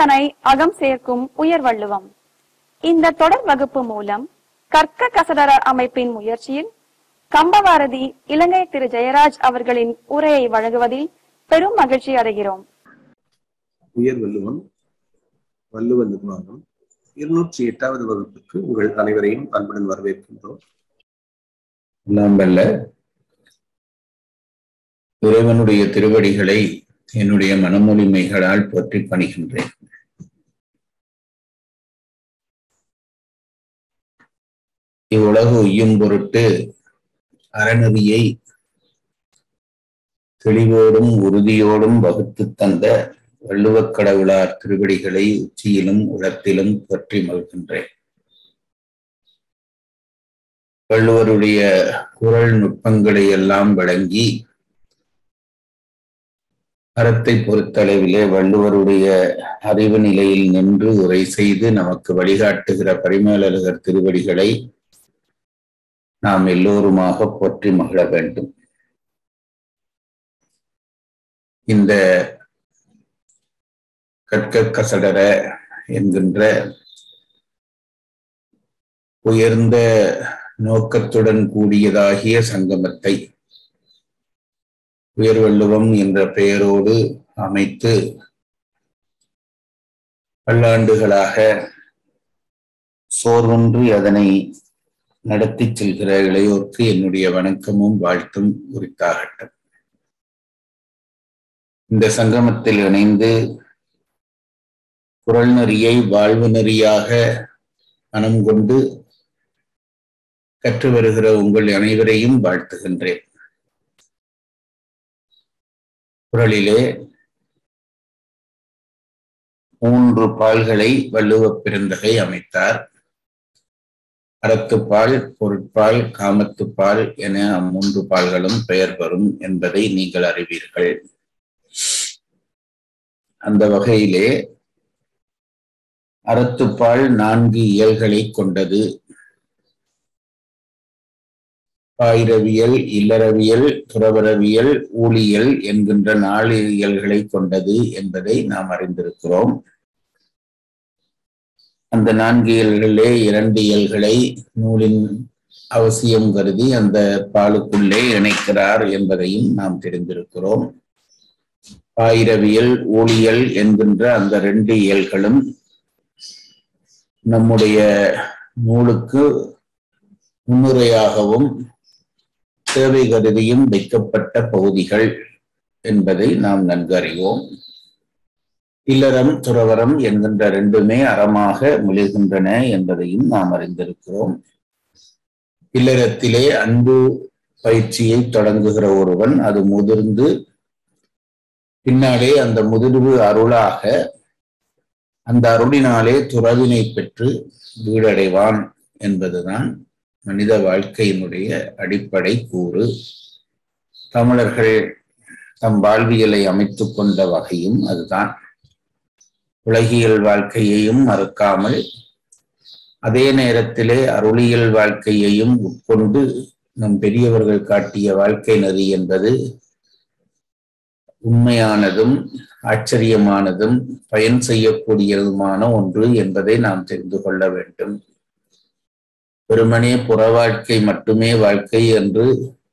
அகத்தனை அகம் சேர்க்கும் உயர் வள்ளுவம் இந்த தொடர் வகுப்பு மூலம் கற்க கசடர அமைப்பின் முயற்சியில் கம்பவாரதி இலங்கை திரு ஜெயராஜ் அவர்களின் உரையை வழங்குவதில் பெரும் மகிழ்ச்சி அடைகிறோம் உயர் வள்ளுவம் வள்ளுவ நிர்வாகம் இருநூற்றி எட்டாவது வகுப்புக்கு உங்கள் அனைவரையும் அன்புடன் வரவேற்கின்றோம் எல்லாம் வல்ல இறைவனுடைய திருவடிகளை என்னுடைய மனமொழிமைகளால் போற்றி பணிகின்றேன் இவ்வுலகு உய்யும் பொருட்டு அறநெறியை தெளிவோடும் உறுதியோடும் வகுத்து தந்த வள்ளுவக் கடவுளார் திருவடிகளை உச்சியிலும் உளத்திலும் போற்றி மகிழ்கின்றேன் வள்ளுவருடைய குரல் நுட்பங்களை எல்லாம் வழங்கி அறத்தை பொறுத்தளவிலே வள்ளுவருடைய அறிவு நிலையில் நின்று உரை செய்து நமக்கு வழிகாட்டுகிற பரிமேலழகர் திருவடிகளை நாம் எல்லோருமாக போற்றி மகிழ வேண்டும் இந்த கற்க கசடர என்கின்ற உயர்ந்த நோக்கத்துடன் கூடியதாகிய சங்கமத்தை உயர்வள்ளுவம் என்ற பெயரோடு அமைத்து பல்லாண்டுகளாக சோர்வொன்றி அதனை நடத்தி செல்கிற இளையோர்க்கு என்னுடைய வணக்கமும் வாழ்த்தும் உரித்தாகட்டும் இந்த சங்கமத்தில் இணைந்து குரல் நெறியை வாழ்வு நெறியாக மனம் கொண்டு கற்று வருகிற உங்கள் அனைவரையும் வாழ்த்துகின்றேன் குரலிலே மூன்று பால்களை வள்ளுவ பெருந்தகை அமைத்தார் அறத்துப்பால் பொருட்பால் காமத்துப்பால் என அம்மூன்று பால்களும் பெயர் பெறும் என்பதை நீங்கள் அறிவீர்கள் அந்த வகையிலே அறத்துப்பால் நான்கு இயல்களை கொண்டது பாயிரவியல் இல்லறவியல் துறவரவியல் ஊழியல் என்கின்ற நாலு இயல்களை கொண்டது என்பதை நாம் அறிந்திருக்கிறோம் அந்த நான்கு இயல்களிலே இரண்டு இயல்களை நூலின் அவசியம் கருதி அந்த பாலுக்குள்ளே இணைக்கிறார் என்பதையும் நாம் தெரிந்திருக்கிறோம் பாயிரவியல் ஊழியல் என்கின்ற அந்த ரெண்டு இயல்களும் நம்முடைய நூலுக்கு முன்னுரையாகவும் தேவை கருதியும் வைக்கப்பட்ட பகுதிகள் என்பதை நாம் நன்கு அறிவோம் இல்லறம் துறவரம் என்கின்ற ரெண்டுமே அறமாக மிளிர்கின்றன என்பதையும் நாம் அறிந்திருக்கிறோம் இல்லறத்திலே அன்பு பயிற்சியை தொடங்குகிற ஒருவன் அது முதிர்ந்து பின்னாலே அந்த முதிர்வு அருளாக அந்த அருளினாலே துறவினை பெற்று வீடடைவான் என்பதுதான் மனித வாழ்க்கையினுடைய அடிப்படை கூறு தமிழர்கள் தம் வாழ்வியலை அமைத்து கொண்ட வகையும் அதுதான் உலகியல் வாழ்க்கையையும் மறுக்காமல் அதே நேரத்திலே அருளியல் வாழ்க்கையையும் உட்கொண்டு நம் பெரியவர்கள் காட்டிய வாழ்க்கை நெறி என்பது உண்மையானதும் ஆச்சரியமானதும் பயன் செய்யக்கூடியதுமான ஒன்று என்பதை நாம் தெரிந்து கொள்ள வேண்டும் வெறுமனே புற வாழ்க்கை மட்டுமே வாழ்க்கை என்று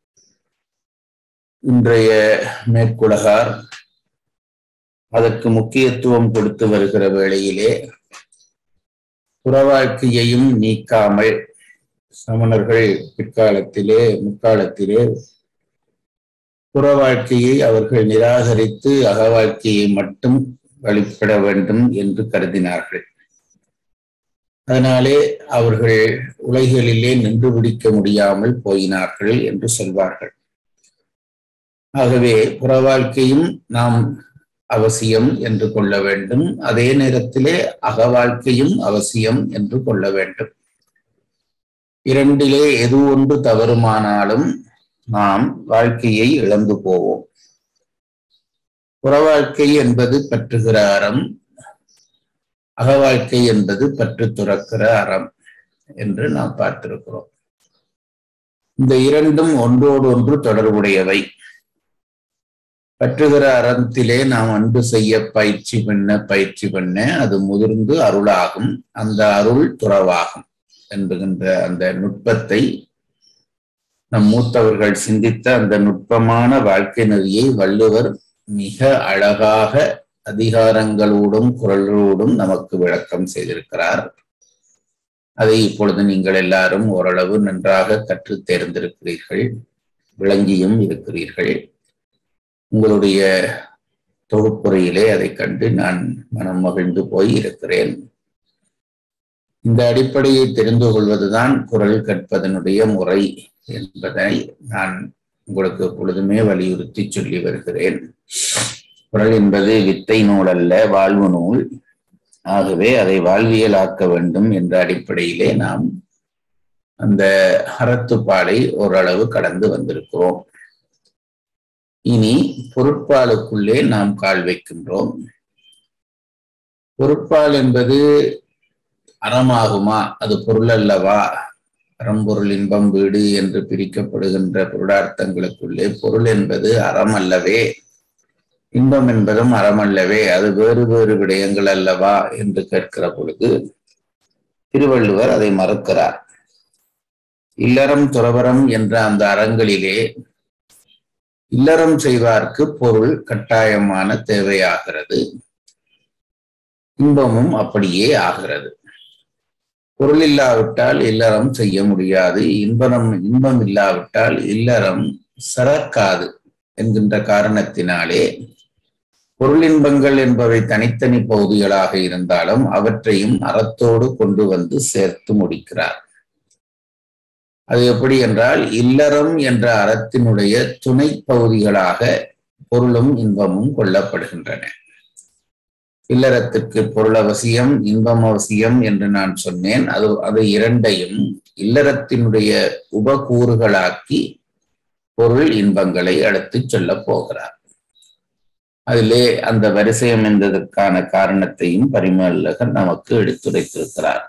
இன்றைய மேற்குலகார் அதற்கு முக்கியத்துவம் கொடுத்து வருகிற வேளையிலே புற வாழ்க்கையையும் நீக்காமல் சமணர்கள் பிற்காலத்திலே முற்காலத்திலே புற வாழ்க்கையை அவர்கள் நிராகரித்து அக வாழ்க்கையை மட்டும் வழிபட வேண்டும் என்று கருதினார்கள் அதனாலே அவர்கள் உலகிலே நின்று பிடிக்க முடியாமல் போயினார்கள் என்று சொல்வார்கள் ஆகவே புற வாழ்க்கையும் நாம் அவசியம் என்று கொள்ள வேண்டும் அதே நேரத்திலே அக வாழ்க்கையும் அவசியம் என்று கொள்ள வேண்டும் இரண்டிலே எது ஒன்று தவறுமானாலும் நாம் வாழ்க்கையை இழந்து போவோம் புற வாழ்க்கை என்பது பற்றுகிற அறம் அக வாழ்க்கை என்பது பற்று துறக்கிற அறம் என்று நாம் பார்த்திருக்கிறோம் இந்த இரண்டும் ஒன்றோடு ஒன்று தொடர்புடையவை பற்றுகிற அறத்திலே நாம் அன்பு செய்ய பயிற்சி பண்ண பயிற்சி பண்ண அது முதிர்ந்து அருளாகும் அந்த அருள் துறவாகும் என்கின்ற அந்த நுட்பத்தை நம் மூத்தவர்கள் சிந்தித்த அந்த நுட்பமான வாழ்க்கை நெறியை வள்ளுவர் மிக அழகாக அதிகாரங்களோடும் குரல்களோடும் நமக்கு விளக்கம் செய்திருக்கிறார் அதை இப்பொழுது நீங்கள் எல்லாரும் ஓரளவு நன்றாக கற்று தேர்ந்திருக்கிறீர்கள் விளங்கியும் இருக்கிறீர்கள் உங்களுடைய தொகுப்புரையிலே அதை கண்டு நான் மனம் மகிழ்ந்து போய் இருக்கிறேன் இந்த அடிப்படையை தெரிந்து கொள்வதுதான் குரல் கற்பதனுடைய முறை என்பதை நான் உங்களுக்கு பொழுதுமே வலியுறுத்தி சொல்லி வருகிறேன் குரல் என்பது வித்தை நூல் அல்ல வாழ்வு நூல் ஆகவே அதை வாழ்வியலாக்க வேண்டும் என்ற அடிப்படையிலே நாம் அந்த அறத்துப்பாலை ஓரளவு கடந்து வந்திருக்கிறோம் இனி பொருட்பாலுக்குள்ளே நாம் கால் வைக்கின்றோம் பொருட்பால் என்பது அறமாகுமா அது பொருள் அல்லவா அறம்பொருள் இன்பம் வீடு என்று பிரிக்கப்படுகின்ற பொருளார்த்தங்களுக்குள்ளே பொருள் என்பது அறம் அல்லவே இன்பம் என்பதும் அறமல்லவே அது வேறு வேறு விடயங்கள் அல்லவா என்று கேட்கிற பொழுது திருவள்ளுவர் அதை மறுக்கிறார் இல்லறம் துறவரம் என்ற அந்த அறங்களிலே இல்லறம் செய்வார்க்கு பொருள் கட்டாயமான தேவையாகிறது இன்பமும் அப்படியே ஆகிறது பொருள் இல்லாவிட்டால் இல்லறம் செய்ய முடியாது இன்பனம் இன்பம் இல்லாவிட்டால் இல்லறம் சிறக்காது என்கின்ற காரணத்தினாலே பொருளின்பங்கள் என்பவை தனித்தனி பகுதிகளாக இருந்தாலும் அவற்றையும் அறத்தோடு கொண்டு வந்து சேர்த்து முடிக்கிறார் அது எப்படி என்றால் இல்லறம் என்ற அறத்தினுடைய துணை பகுதிகளாக பொருளும் இன்பமும் கொள்ளப்படுகின்றன இல்லறத்திற்கு பொருள் அவசியம் இன்பம் அவசியம் என்று நான் சொன்னேன் அது அது இரண்டையும் இல்லறத்தினுடைய உபகூறுகளாக்கி பொருள் இன்பங்களை அடுத்து சொல்ல போகிறார் அதிலே அந்த வரிசை அமைந்ததற்கான காரணத்தையும் பரிமல்லகர் நமக்கு எடுத்துரைத்திருக்கிறார்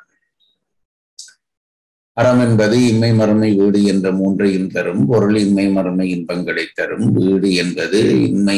அறம் என்பது இம்மை மறுமை வீடு என்ற மூன்றையும் தரும் பொருள் இம்மை மறுமை இன்பங்களை தரும் வீடு என்பது இன்மை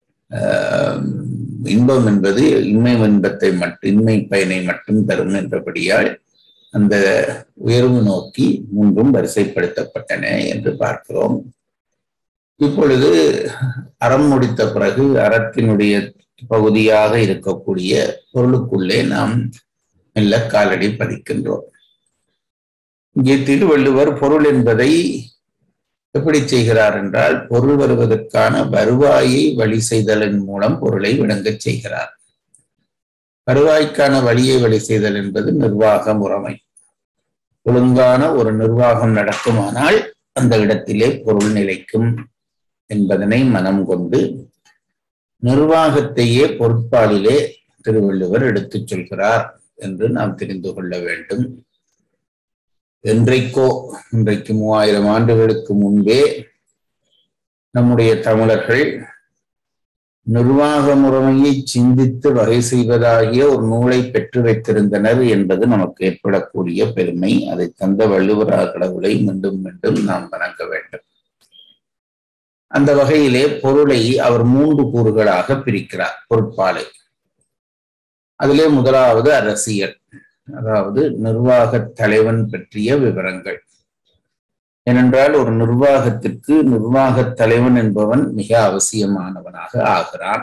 இன்பம் என்பது இன்மை இன்பத்தை மட்டும் இன்மை பயனை மட்டும் தரும் என்றபடியால் அந்த உயர்வு நோக்கி மூன்றும் வரிசைப்படுத்தப்பட்டன என்று பார்க்கிறோம் இப்பொழுது அறம் முடித்த பிறகு அறத்தினுடைய பகுதியாக இருக்கக்கூடிய பொருளுக்குள்ளே நாம் மெல்ல காலடி பதிக்கின்றோம் இங்கே திருவள்ளுவர் பொருள் என்பதை எப்படி செய்கிறார் என்றால் பொருள் வருவதற்கான வருவாயை வழி செய்தலின் மூலம் பொருளை விளங்கச் செய்கிறார் வருவாய்க்கான வழியை வழி செய்தல் என்பது நிர்வாக முறைமை ஒழுங்கான ஒரு நிர்வாகம் நடக்குமானால் அந்த இடத்திலே பொருள் நிலைக்கும் என்பதனை மனம் கொண்டு நிர்வாகத்தையே பொருட்பாலிலே திருவள்ளுவர் எடுத்துச் சொல்கிறார் என்று நாம் தெரிந்து கொள்ள வேண்டும் என்றைக்கோ இன்றைக்கு மூவாயிரம் ஆண்டுகளுக்கு முன்பே நம்முடைய தமிழர்கள் நிர்வாக முறைமையை சிந்தித்து வகை செய்வதாகிய ஒரு நூலை பெற்று வைத்திருந்தனர் என்பது நமக்கு ஏற்படக்கூடிய பெருமை அதை தந்த வள்ளுவரா கடவுளை மீண்டும் மீண்டும் நாம் வணங்க வேண்டும் அந்த வகையிலே பொருளை அவர் மூன்று கூறுகளாக பிரிக்கிறார் பொருட்பாலை அதிலே முதலாவது அரசியல் அதாவது நிர்வாக தலைவன் பற்றிய விவரங்கள் ஏனென்றால் ஒரு நிர்வாகத்திற்கு நிர்வாக தலைவன் என்பவன் மிக அவசியமானவனாக ஆகிறான்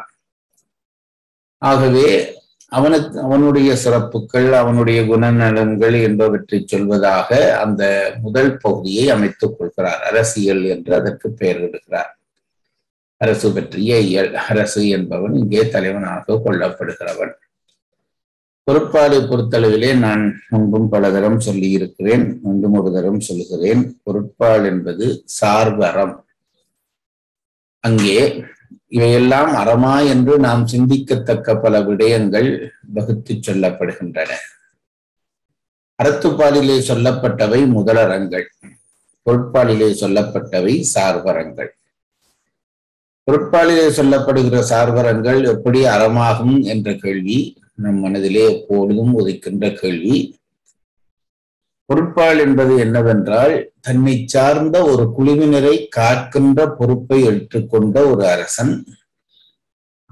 ஆகவே அவனுக்கு அவனுடைய சிறப்புகள் அவனுடைய குணநலன்கள் என்பவற்றை சொல்வதாக அந்த முதல் பகுதியை அமைத்துக் கொள்கிறார் அரசியல் என்று அதற்கு பெயரிடுகிறார் அரசு பற்றிய இயல் அரசு என்பவன் இங்கே தலைவனாக கொள்ளப்படுகிறவன் பொறுப்பாளை பொறுத்தளவிலே நான் முன்பும் பல தரம் சொல்லி இருக்கிறேன் மீண்டும் ஒரு தரம் சொல்கிறேன் பொருட்பால் என்பது சார்பரம் அங்கே இவையெல்லாம் அறமா என்று நாம் சிந்திக்கத்தக்க பல விடயங்கள் வகுத்து சொல்லப்படுகின்றன அறத்துப்பாலிலே சொல்லப்பட்டவை முதலறங்கள் பொருட்பாலிலே சொல்லப்பட்டவை சார்பரங்கள் பொருட்பாலிலே சொல்லப்படுகிற சார்பரங்கள் எப்படி அறமாகும் என்ற கேள்வி நம் மனதிலே எப்பொழுதும் உதிக்கின்ற கேள்வி பொறுப்பாள் என்பது என்னவென்றால் தன்னை சார்ந்த ஒரு குழுவினரை காக்கின்ற பொறுப்பை ஏற்றுக்கொண்ட ஒரு அரசன்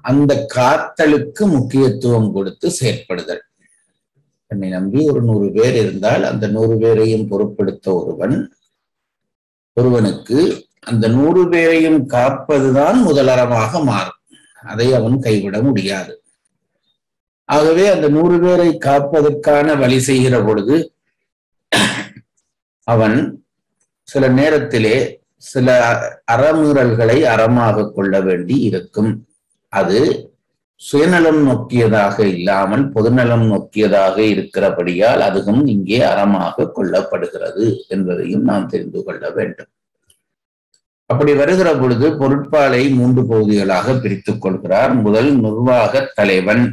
அந்த காத்தலுக்கு முக்கியத்துவம் கொடுத்து செயற்படுதல் என்னை நம்பி ஒரு நூறு பேர் இருந்தால் அந்த நூறு பேரையும் பொருட்படுத்த ஒருவன் ஒருவனுக்கு அந்த நூறு பேரையும் காப்பதுதான் முதலறமாக மாறும் அதை அவன் கைவிட முடியாது ஆகவே அந்த நூறு பேரை காப்பதற்கான வழி செய்கிற பொழுது அவன் சில நேரத்திலே சில அறமீறல்களை அறமாக கொள்ள வேண்டி இருக்கும் அது சுயநலம் நோக்கியதாக இல்லாமல் பொதுநலம் நோக்கியதாக இருக்கிறபடியால் அதுவும் இங்கே அறமாக கொள்ளப்படுகிறது என்பதையும் நாம் தெரிந்து கொள்ள வேண்டும் அப்படி வருகிற பொழுது பொருட்பாலை மூன்று பகுதிகளாக பிரித்துக் கொள்கிறார் முதல் நிர்வாக தலைவன்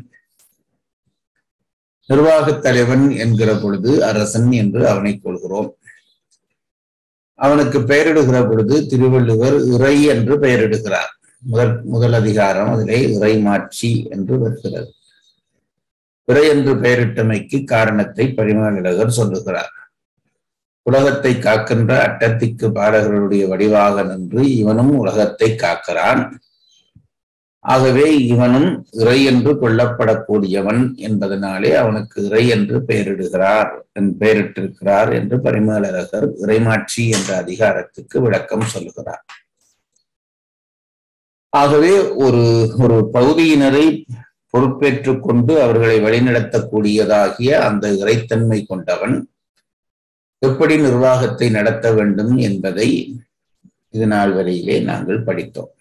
நிர்வாகத் தலைவன் என்கிற பொழுது அரசன் என்று அவனை கொள்கிறோம் அவனுக்கு பெயரிடுகிற பொழுது திருவள்ளுவர் இறை என்று பெயரிடுகிறார் முதல் முதல் அதிகாரம் அதிலே இறை மாட்சி என்று வருகிறது இறை என்று பெயரிட்டமைக்கு காரணத்தை பரிமாநிலகர் சொல்லுகிறார் உலகத்தை காக்கின்ற அட்டத்திக்கு பாடகர்களுடைய வடிவாக நின்று இவனும் உலகத்தை காக்கிறான் ஆகவே இவனும் இறை என்று கொள்ளப்படக்கூடியவன் என்பதனாலே அவனுக்கு இறை என்று பெயரிடுகிறார் பெயரிட்டிருக்கிறார் என்று பரிமேலழகர் இறைமாட்சி என்ற அதிகாரத்துக்கு விளக்கம் சொல்லுகிறார் ஆகவே ஒரு ஒரு பகுதியினரை பொறுப்பேற்றுக் கொண்டு அவர்களை வழிநடத்தக்கூடியதாகிய அந்த இறைத்தன்மை கொண்டவன் எப்படி நிர்வாகத்தை நடத்த வேண்டும் என்பதை இது நாள் வரையிலே நாங்கள் படித்தோம்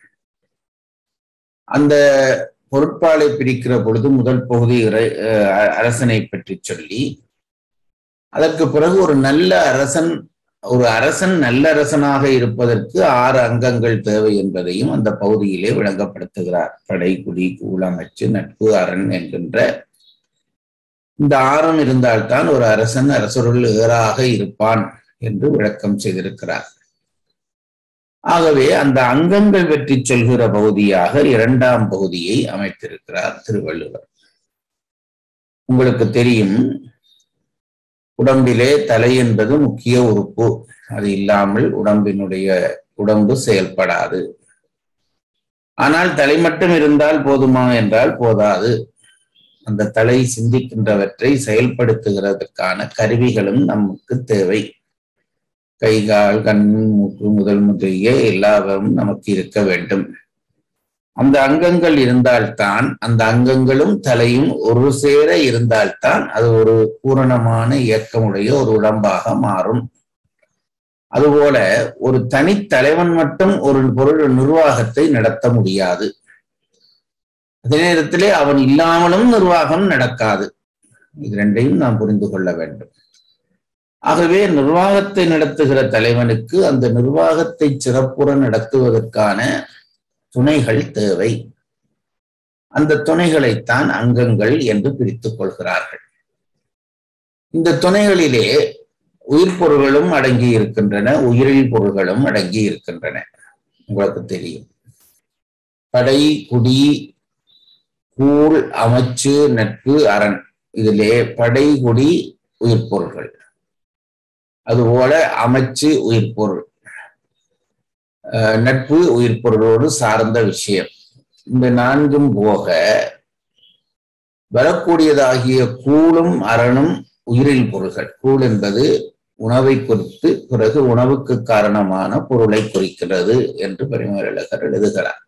அந்த பொருட்பாலை பிரிக்கிற பொழுது முதல் பகுதி இறை அரசனை பற்றி சொல்லி அதற்கு பிறகு ஒரு நல்ல அரசன் ஒரு அரசன் நல்ல அரசனாக இருப்பதற்கு ஆறு அங்கங்கள் தேவை என்பதையும் அந்த பகுதியிலே விளங்கப்படுத்துகிறார் படை குடி கூலமைச்சு நட்பு அரண் என்கின்ற இந்த ஆறும் இருந்தால்தான் ஒரு அரசன் அரசருள் ஏறாக இருப்பான் என்று விளக்கம் செய்திருக்கிறார் ஆகவே அந்த அங்கங்கள் பற்றி சொல்கிற பகுதியாக இரண்டாம் பகுதியை அமைத்திருக்கிறார் திருவள்ளுவர் உங்களுக்கு தெரியும் உடம்பிலே தலை என்பது முக்கிய உறுப்பு அது இல்லாமல் உடம்பினுடைய உடம்பு செயல்படாது ஆனால் தலை மட்டும் இருந்தால் போதுமா என்றால் போதாது அந்த தலை சிந்திக்கின்றவற்றை செயல்படுத்துகிறதுக்கான கருவிகளும் நமக்கு தேவை கை கால் கண் மூக்கு முதல் முதலிய எல்லாவும் நமக்கு இருக்க வேண்டும் அந்த அங்கங்கள் இருந்தால்தான் அந்த அங்கங்களும் தலையும் ஒரு சேர இருந்தால்தான் அது ஒரு பூரணமான இயக்கமுடைய ஒரு உடம்பாக மாறும் அதுபோல ஒரு தனித்தலைவன் மட்டும் ஒரு பொருள் நிர்வாகத்தை நடத்த முடியாது அதே நேரத்திலே அவன் இல்லாமலும் நிர்வாகம் நடக்காது இது ரெண்டையும் நாம் புரிந்து கொள்ள வேண்டும் ஆகவே நிர்வாகத்தை நடத்துகிற தலைவனுக்கு அந்த நிர்வாகத்தை சிறப்புற நடத்துவதற்கான துணைகள் தேவை அந்த துணைகளைத்தான் அங்கங்கள் என்று பிரித்துக் கொள்கிறார்கள் இந்த துணைகளிலே உயிர் பொருள்களும் அடங்கி இருக்கின்றன உயிரில் பொருள்களும் அடங்கி இருக்கின்றன உங்களுக்கு தெரியும் படை குடி கூழ் அமைச்சு நட்பு அரண் இதிலே படை குடி உயிர் பொருள்கள் அதுபோல அமைச்சு உயிர் பொருள் நட்பு உயிர் பொருளோடு சார்ந்த விஷயம் இந்த நான்கும் போக வரக்கூடியதாகிய கூழும் அரணும் உயிரில் பொருள்கள் கூழ் என்பது உணவை குறித்து பிறகு உணவுக்கு காரணமான பொருளை குறிக்கிறது என்று பரிமேலழகர் எழுதுகிறார்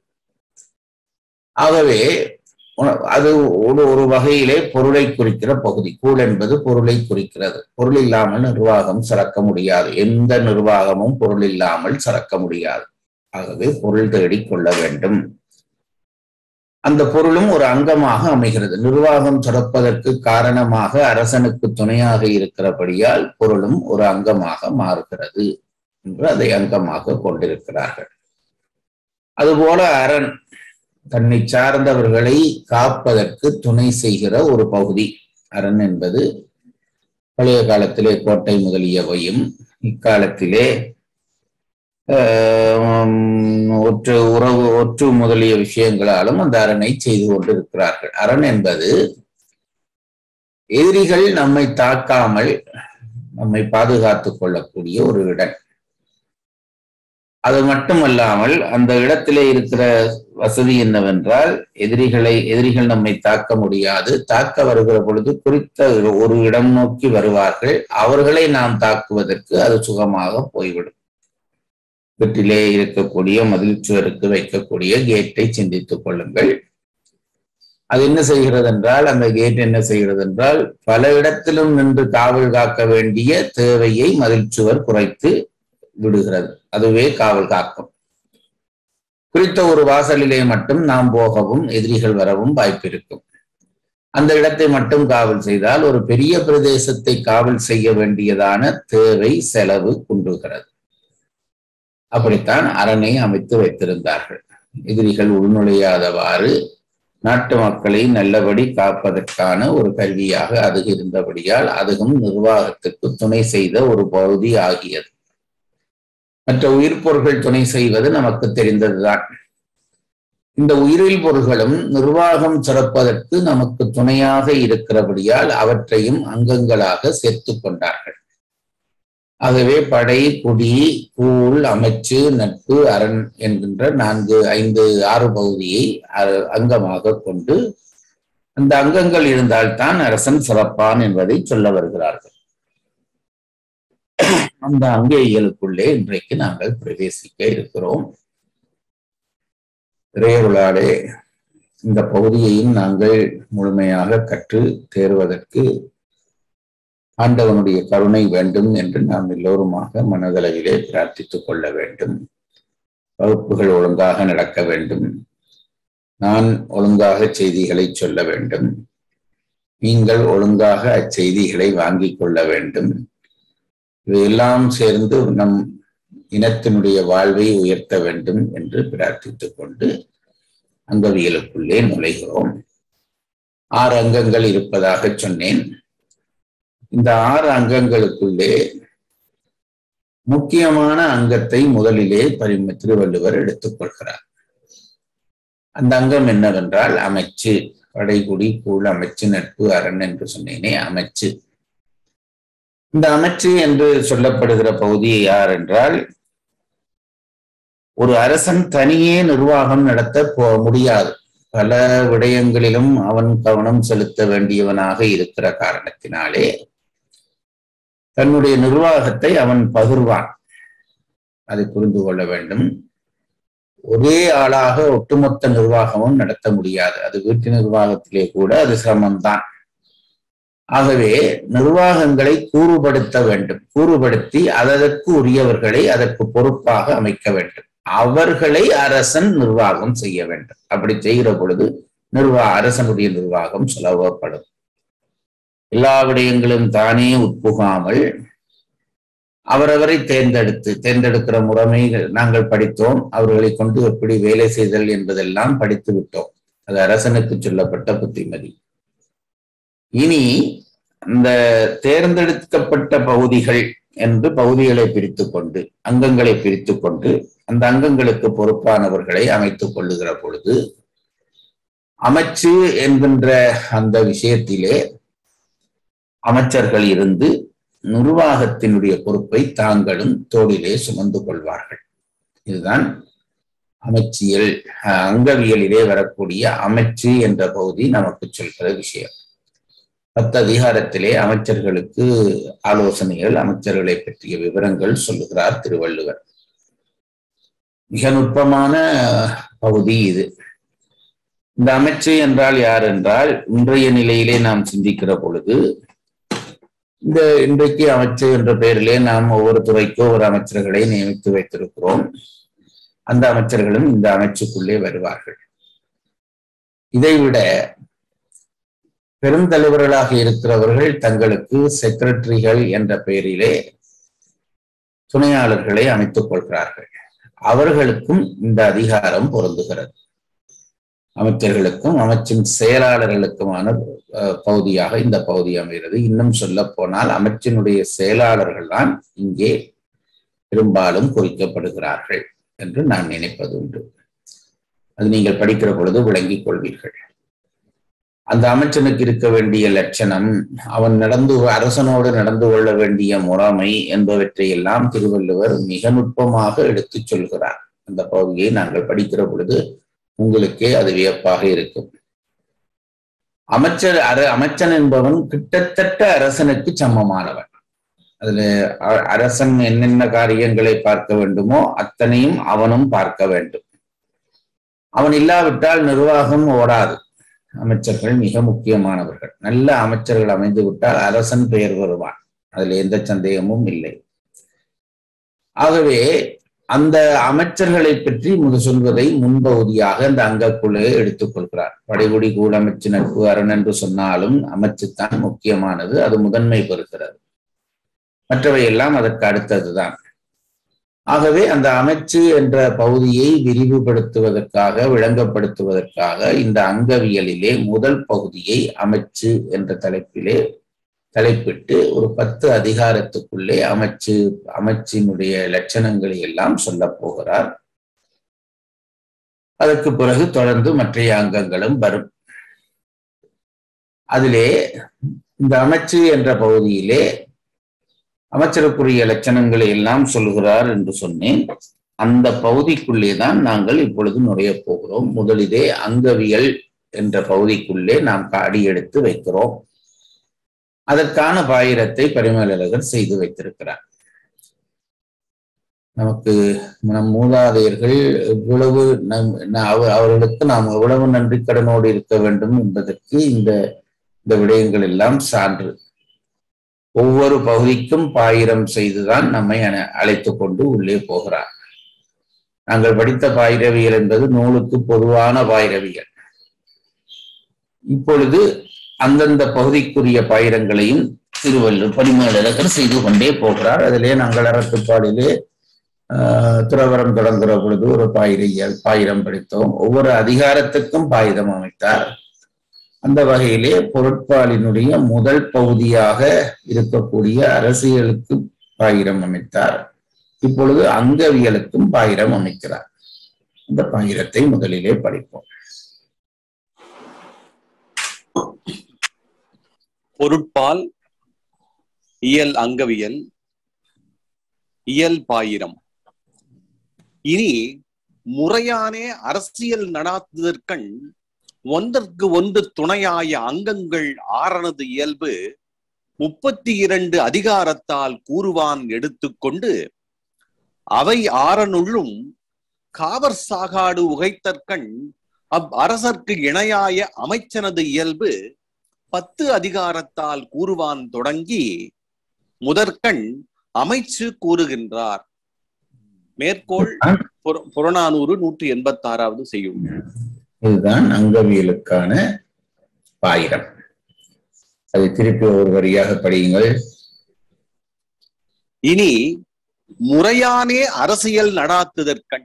ஆகவே அது ஒரு ஒரு வகையிலே பொருளை குறிக்கிற பகுதி கூழ் என்பது பொருளை குறிக்கிறது பொருள் இல்லாமல் நிர்வாகம் சிறக்க முடியாது எந்த நிர்வாகமும் பொருள் இல்லாமல் சிறக்க முடியாது ஆகவே பொருள் தேடி கொள்ள வேண்டும் அந்த பொருளும் ஒரு அங்கமாக அமைகிறது நிர்வாகம் சிறப்பதற்கு காரணமாக அரசனுக்கு துணையாக இருக்கிறபடியால் பொருளும் ஒரு அங்கமாக மாறுகிறது என்று அதை அங்கமாக கொண்டிருக்கிறார்கள் அதுபோல அரண் தன்னை சார்ந்தவர்களை காப்பதற்கு துணை செய்கிற ஒரு பகுதி அரண் என்பது பழைய காலத்திலே கோட்டை முதலியவையும் இக்காலத்திலே ஒற்று உறவு ஒற்று முதலிய விஷயங்களாலும் அந்த அரணை செய்து கொண்டிருக்கிறார்கள் அரண் என்பது எதிரிகள் நம்மை தாக்காமல் நம்மை பாதுகாத்துக் கொள்ளக்கூடிய ஒரு இடம் அது மட்டுமல்லாமல் அந்த இடத்திலே இருக்கிற வசதி என்னவென்றால் எதிரிகளை எதிரிகள் நம்மை தாக்க முடியாது தாக்க வருகிற பொழுது குறித்த ஒரு இடம் நோக்கி வருவார்கள் அவர்களை நாம் தாக்குவதற்கு அது சுகமாக போய்விடும் வீட்டிலே இருக்கக்கூடிய மதில் சுவருக்கு வைக்கக்கூடிய கேட்டை சிந்தித்துக் கொள்ளுங்கள் அது என்ன செய்கிறது என்றால் அந்த கேட் என்ன செய்கிறது என்றால் பல இடத்திலும் நின்று காவல் காக்க வேண்டிய தேவையை மதில் சுவர் குறைத்து விடுகிறது அதுவே காவல் காக்கும் குறித்த ஒரு வாசலிலே மட்டும் நாம் போகவும் எதிரிகள் வரவும் வாய்ப்பு இருக்கும் அந்த இடத்தை மட்டும் காவல் செய்தால் ஒரு பெரிய பிரதேசத்தை காவல் செய்ய வேண்டியதான தேவை செலவு குன்றுகிறது அப்படித்தான் அரணை அமைத்து வைத்திருந்தார்கள் எதிரிகள் உள்நுழையாதவாறு நாட்டு மக்களை நல்லபடி காப்பதற்கான ஒரு கருவியாக அது இருந்தபடியால் அதுவும் நிர்வாகத்துக்கு துணை செய்த ஒரு பகுதி ஆகியது மற்ற உயிர் பொருள்கள் துணை செய்வது நமக்கு தெரிந்ததுதான் இந்த உயிரில் பொருள்களும் நிர்வாகம் சிறப்பதற்கு நமக்கு துணையாக இருக்கிறபடியால் அவற்றையும் அங்கங்களாக சேர்த்து கொண்டார்கள் ஆகவே படை குடி கூழ் அமைச்சு நட்பு அரண் என்கின்ற நான்கு ஐந்து ஆறு பகுதியை அங்கமாக கொண்டு அந்த அங்கங்கள் இருந்தால்தான் அரசன் சிறப்பான் என்பதை சொல்ல வருகிறார்கள் அந்த அங்கேயலுக்குள்ளே இன்றைக்கு நாங்கள் பிரவேசிக்க இருக்கிறோம் இறையருளாலே இந்த பகுதியையும் நாங்கள் முழுமையாக கற்று தேர்வதற்கு ஆண்டவனுடைய கருணை வேண்டும் என்று நாம் எல்லோருமாக மனதளவிலே பிரார்த்தித்துக் கொள்ள வேண்டும் வகுப்புகள் ஒழுங்காக நடக்க வேண்டும் நான் ஒழுங்காக செய்திகளை சொல்ல வேண்டும் நீங்கள் ஒழுங்காக அச்செய்திகளை வாங்கிக் கொள்ள வேண்டும் இவையெல்லாம் சேர்ந்து நம் இனத்தினுடைய வாழ்வை உயர்த்த வேண்டும் என்று பிரார்த்தித்துக் கொண்டு அங்கவியலுக்குள்ளே நுழைகிறோம் ஆறு அங்கங்கள் இருப்பதாக சொன்னேன் இந்த ஆறு அங்கங்களுக்குள்ளே முக்கியமான அங்கத்தை முதலிலே பரிம திருவள்ளுவர் எடுத்துக்கொள்கிறார் அந்த அங்கம் என்னவென்றால் அமைச்சு படைகுடி கூழ் அமைச்சு நட்பு அரண் என்று சொன்னேனே அமைச்சு இந்த அமைச்சு என்று சொல்லப்படுகிற பகுதி யார் என்றால் ஒரு அரசன் தனியே நிர்வாகம் நடத்த போ முடியாது பல விடயங்களிலும் அவன் கவனம் செலுத்த வேண்டியவனாக இருக்கிற காரணத்தினாலே தன்னுடைய நிர்வாகத்தை அவன் பகிர்வான் அதை புரிந்து கொள்ள வேண்டும் ஒரே ஆளாக ஒட்டுமொத்த நிர்வாகமும் நடத்த முடியாது அது வீட்டு நிர்வாகத்திலே கூட அது சிரமம்தான் ஆகவே நிர்வாகங்களை கூறுபடுத்த வேண்டும் கூறுபடுத்தி அதற்கு உரியவர்களை அதற்கு பொறுப்பாக அமைக்க வேண்டும் அவர்களை அரசன் நிர்வாகம் செய்ய வேண்டும் அப்படி செய்கிற பொழுது நிர்வாக அரசனுடைய நிர்வாகம் சுலபப்படும் எல்லா விடயங்களும் தானே உட்புகாமல் அவரவரை தேர்ந்தெடுத்து தேர்ந்தெடுக்கிற முறைமை நாங்கள் படித்தோம் அவர்களை கொண்டு எப்படி வேலை செய்தல் என்பதெல்லாம் படித்து விட்டோம் அது அரசனுக்கு சொல்லப்பட்ட புத்திமதி இனி அந்த தேர்ந்தெடுக்கப்பட்ட பகுதிகள் என்று பகுதிகளை பிரித்து கொண்டு அங்கங்களை பிரித்து கொண்டு அந்த அங்கங்களுக்கு பொறுப்பானவர்களை அமைத்துக் கொள்ளுகிற பொழுது அமைச்சு என்கின்ற அந்த விஷயத்திலே அமைச்சர்கள் இருந்து நிர்வாகத்தினுடைய பொறுப்பை தாங்களும் தோளிலே சுமந்து கொள்வார்கள் இதுதான் அமைச்சியல் அங்கவியலிலே வரக்கூடிய அமைச்சு என்ற பகுதி நமக்கு சொல்கிற விஷயம் பத்து அதிகாரத்திலே அமைச்சர்களுக்கு ஆலோசனைகள் அமைச்சர்களை பற்றிய விவரங்கள் சொல்லுகிறார் திருவள்ளுவர் மிக நுட்பமான பகுதி இது இந்த அமைச்சு என்றால் யார் என்றால் இன்றைய நிலையிலே நாம் சிந்திக்கிற பொழுது இந்த இன்றைக்கு அமைச்சு என்ற பெயரிலே நாம் ஒவ்வொரு துறைக்கோ ஒரு அமைச்சர்களை நியமித்து வைத்திருக்கிறோம் அந்த அமைச்சர்களும் இந்த அமைச்சுக்குள்ளே வருவார்கள் இதைவிட பெருந்தலைவர்களாக இருக்கிறவர்கள் தங்களுக்கு செக்ரட்டரிகள் என்ற பெயரிலே துணையாளர்களை அமைத்துக் கொள்கிறார்கள் அவர்களுக்கும் இந்த அதிகாரம் பொருந்துகிறது அமைச்சர்களுக்கும் அமைச்சின் செயலாளர்களுக்குமான பகுதியாக இந்த பகுதி அமைகிறது இன்னும் சொல்ல போனால் அமைச்சினுடைய செயலாளர்கள் தான் இங்கே பெரும்பாலும் குறிக்கப்படுகிறார்கள் என்று நான் நினைப்பது உண்டு அது நீங்கள் படிக்கிற பொழுது விளங்கிக் கொள்வீர்கள் அந்த அமைச்சனுக்கு இருக்க வேண்டிய லட்சணம் அவன் நடந்து அரசனோடு நடந்து கொள்ள வேண்டிய முறைமை என்பவற்றை எல்லாம் திருவள்ளுவர் மிக நுட்பமாக எடுத்துச் சொல்கிறார் அந்த பகுதியை நாங்கள் படிக்கிற பொழுது உங்களுக்கே அது வியப்பாக இருக்கும் அமைச்சர் அர அமைச்சன் என்பவன் கிட்டத்தட்ட அரசனுக்கு சமமானவன் அதுல அ- அரசன் என்னென்ன காரியங்களை பார்க்க வேண்டுமோ அத்தனையும் அவனும் பார்க்க வேண்டும் அவன் இல்லாவிட்டால் நிர்வாகம் ஓடாது அமைச்சர்கள் மிக முக்கியமானவர்கள் நல்ல அமைச்சர்கள் அமைந்து விட்டால் அரசன் பெயர் வருவான் அதுல எந்த சந்தேகமும் இல்லை ஆகவே அந்த அமைச்சர்களை பற்றி முத சொல்வதை முன்பகுதியாக அந்த அங்கக்குழு எடுத்துக்கொள்கிறார் படைகுடி கூடமைச்சு நட்பு அரண் என்று சொன்னாலும் அமைச்சுத்தான் முக்கியமானது அது முதன்மை பெறுகிறது மற்றவை எல்லாம் அதற்கு அடுத்ததுதான் ஆகவே அந்த அமைச்சு என்ற பகுதியை விரிவுபடுத்துவதற்காக விளங்கப்படுத்துவதற்காக இந்த அங்கவியலிலே முதல் பகுதியை அமைச்சு என்ற தலைப்பிலே தலைப்பிட்டு ஒரு பத்து அதிகாரத்துக்குள்ளே அமைச்சு அமைச்சினுடைய லட்சணங்களை எல்லாம் சொல்லப் போகிறார் அதற்கு பிறகு தொடர்ந்து மற்றைய அங்கங்களும் வரும் அதிலே இந்த அமைச்சு என்ற பகுதியிலே அமைச்சருக்குரிய லட்சணங்களை எல்லாம் சொல்கிறார் என்று சொன்னேன் அந்த பகுதிக்குள்ளே தான் நாங்கள் இப்பொழுது நுழைய போகிறோம் முதலிலே அங்கவியல் என்ற பகுதிக்குள்ளே நாம் அடி எடுத்து வைக்கிறோம் அதற்கான பாயிரத்தை பரிமேலழகர் செய்து வைத்திருக்கிறார் நமக்கு நம் மூதாதையர்கள் எவ்வளவு நம் ந- அவ- அவர்களுக்கு நாம் எவ்வளவு நன்றி கடனோடு இருக்க வேண்டும் என்பதற்கு இந்த இந்த விடயங்கள் எல்லாம் சான்று ஒவ்வொரு பகுதிக்கும் பாயிரம் செய்துதான் நம்மை அன- அழைத்து கொண்டு உள்ளே போகிறார் நாங்கள் படித்த பாயிரவியல் என்பது நூலுக்கு பொதுவான பாயிரவியல் இப்பொழுது அந்தந்த பகுதிக்குரிய பாயிரங்களையும் திருவள்ளுவர் பரிமேலழகர் செய்து கொண்டே போகிறார் அதிலே நாங்கள் அறத்துப்பாடிலே ஆஹ், துறவரம் தொடங்குற பொழுது ஒரு பாயிரையல் பாயிரம் படித்தோம் ஒவ்வொரு அதிகாரத்துக்கும் பாயிரம் அமைத்தார் அந்த வகையிலே பொருட்பாலினுடைய முதல் பகுதியாக இருக்கக்கூடிய அரசியலுக்கு பாயிரம் அமைத்தார் இப்பொழுது அங்கவியலுக்கும் பாயிரம் அமைக்கிறார் இந்த பாயிரத்தை முதலிலே படிப்போம் பொருட்பால் இயல் அங்கவியல் இயல் பாயிரம் இனி முறையானே அரசியல் நடாத்துதற்கண் ஒன்றற்கு ஒன்று துணையாய அங்கங்கள் ஆறனது இயல்பு முப்பத்தி இரண்டு அதிகாரத்தால் கூறுவான் எடுத்துக்கொண்டு அவை ஆறனுள்ளும் காவர் சாகாடு உகைத்தற்கண் அவ் அரசர்க்கு இணையாய அமைச்சனது இயல்பு பத்து அதிகாரத்தால் கூறுவான் தொடங்கி முதற்கண் அமைச்சு கூறுகின்றார் மேற்கோள் புற- புறநானூறு நூற்றி எண்பத்தி ஆறாவது செய்யும் இதுதான் அங்கவியலுக்கான பாயிரம் அதை திருப்பி ஒரு வரியாக படியுங்கள் இனி முறையானே அரசியல் நடாத்துதற்கண்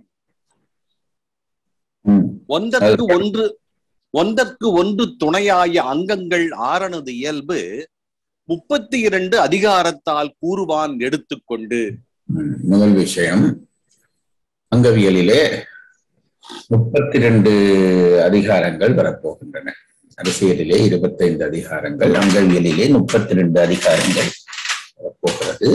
ம், ஒன்றற்கு ஒன்று ஒன்றற்கு ஒன்று துணையாய அங்கங்கள் ஆறனது இயல்பு முப்பத்தி இரண்டு அதிகாரத்தால் கூறுவான் எடுத்துக்கொண்டு ம். முதல் விஷயம் அங்கவியலிலே முப்பத்தி ரெண்டு அதிகாரங்கள் வரப்போகின்றன அரசியலிலே இருபத்தைந்து அதிகாரங்கள் அங்கவியலிலே முப்பத்தி ரெண்டு அதிகாரங்கள் வரப்போகிறது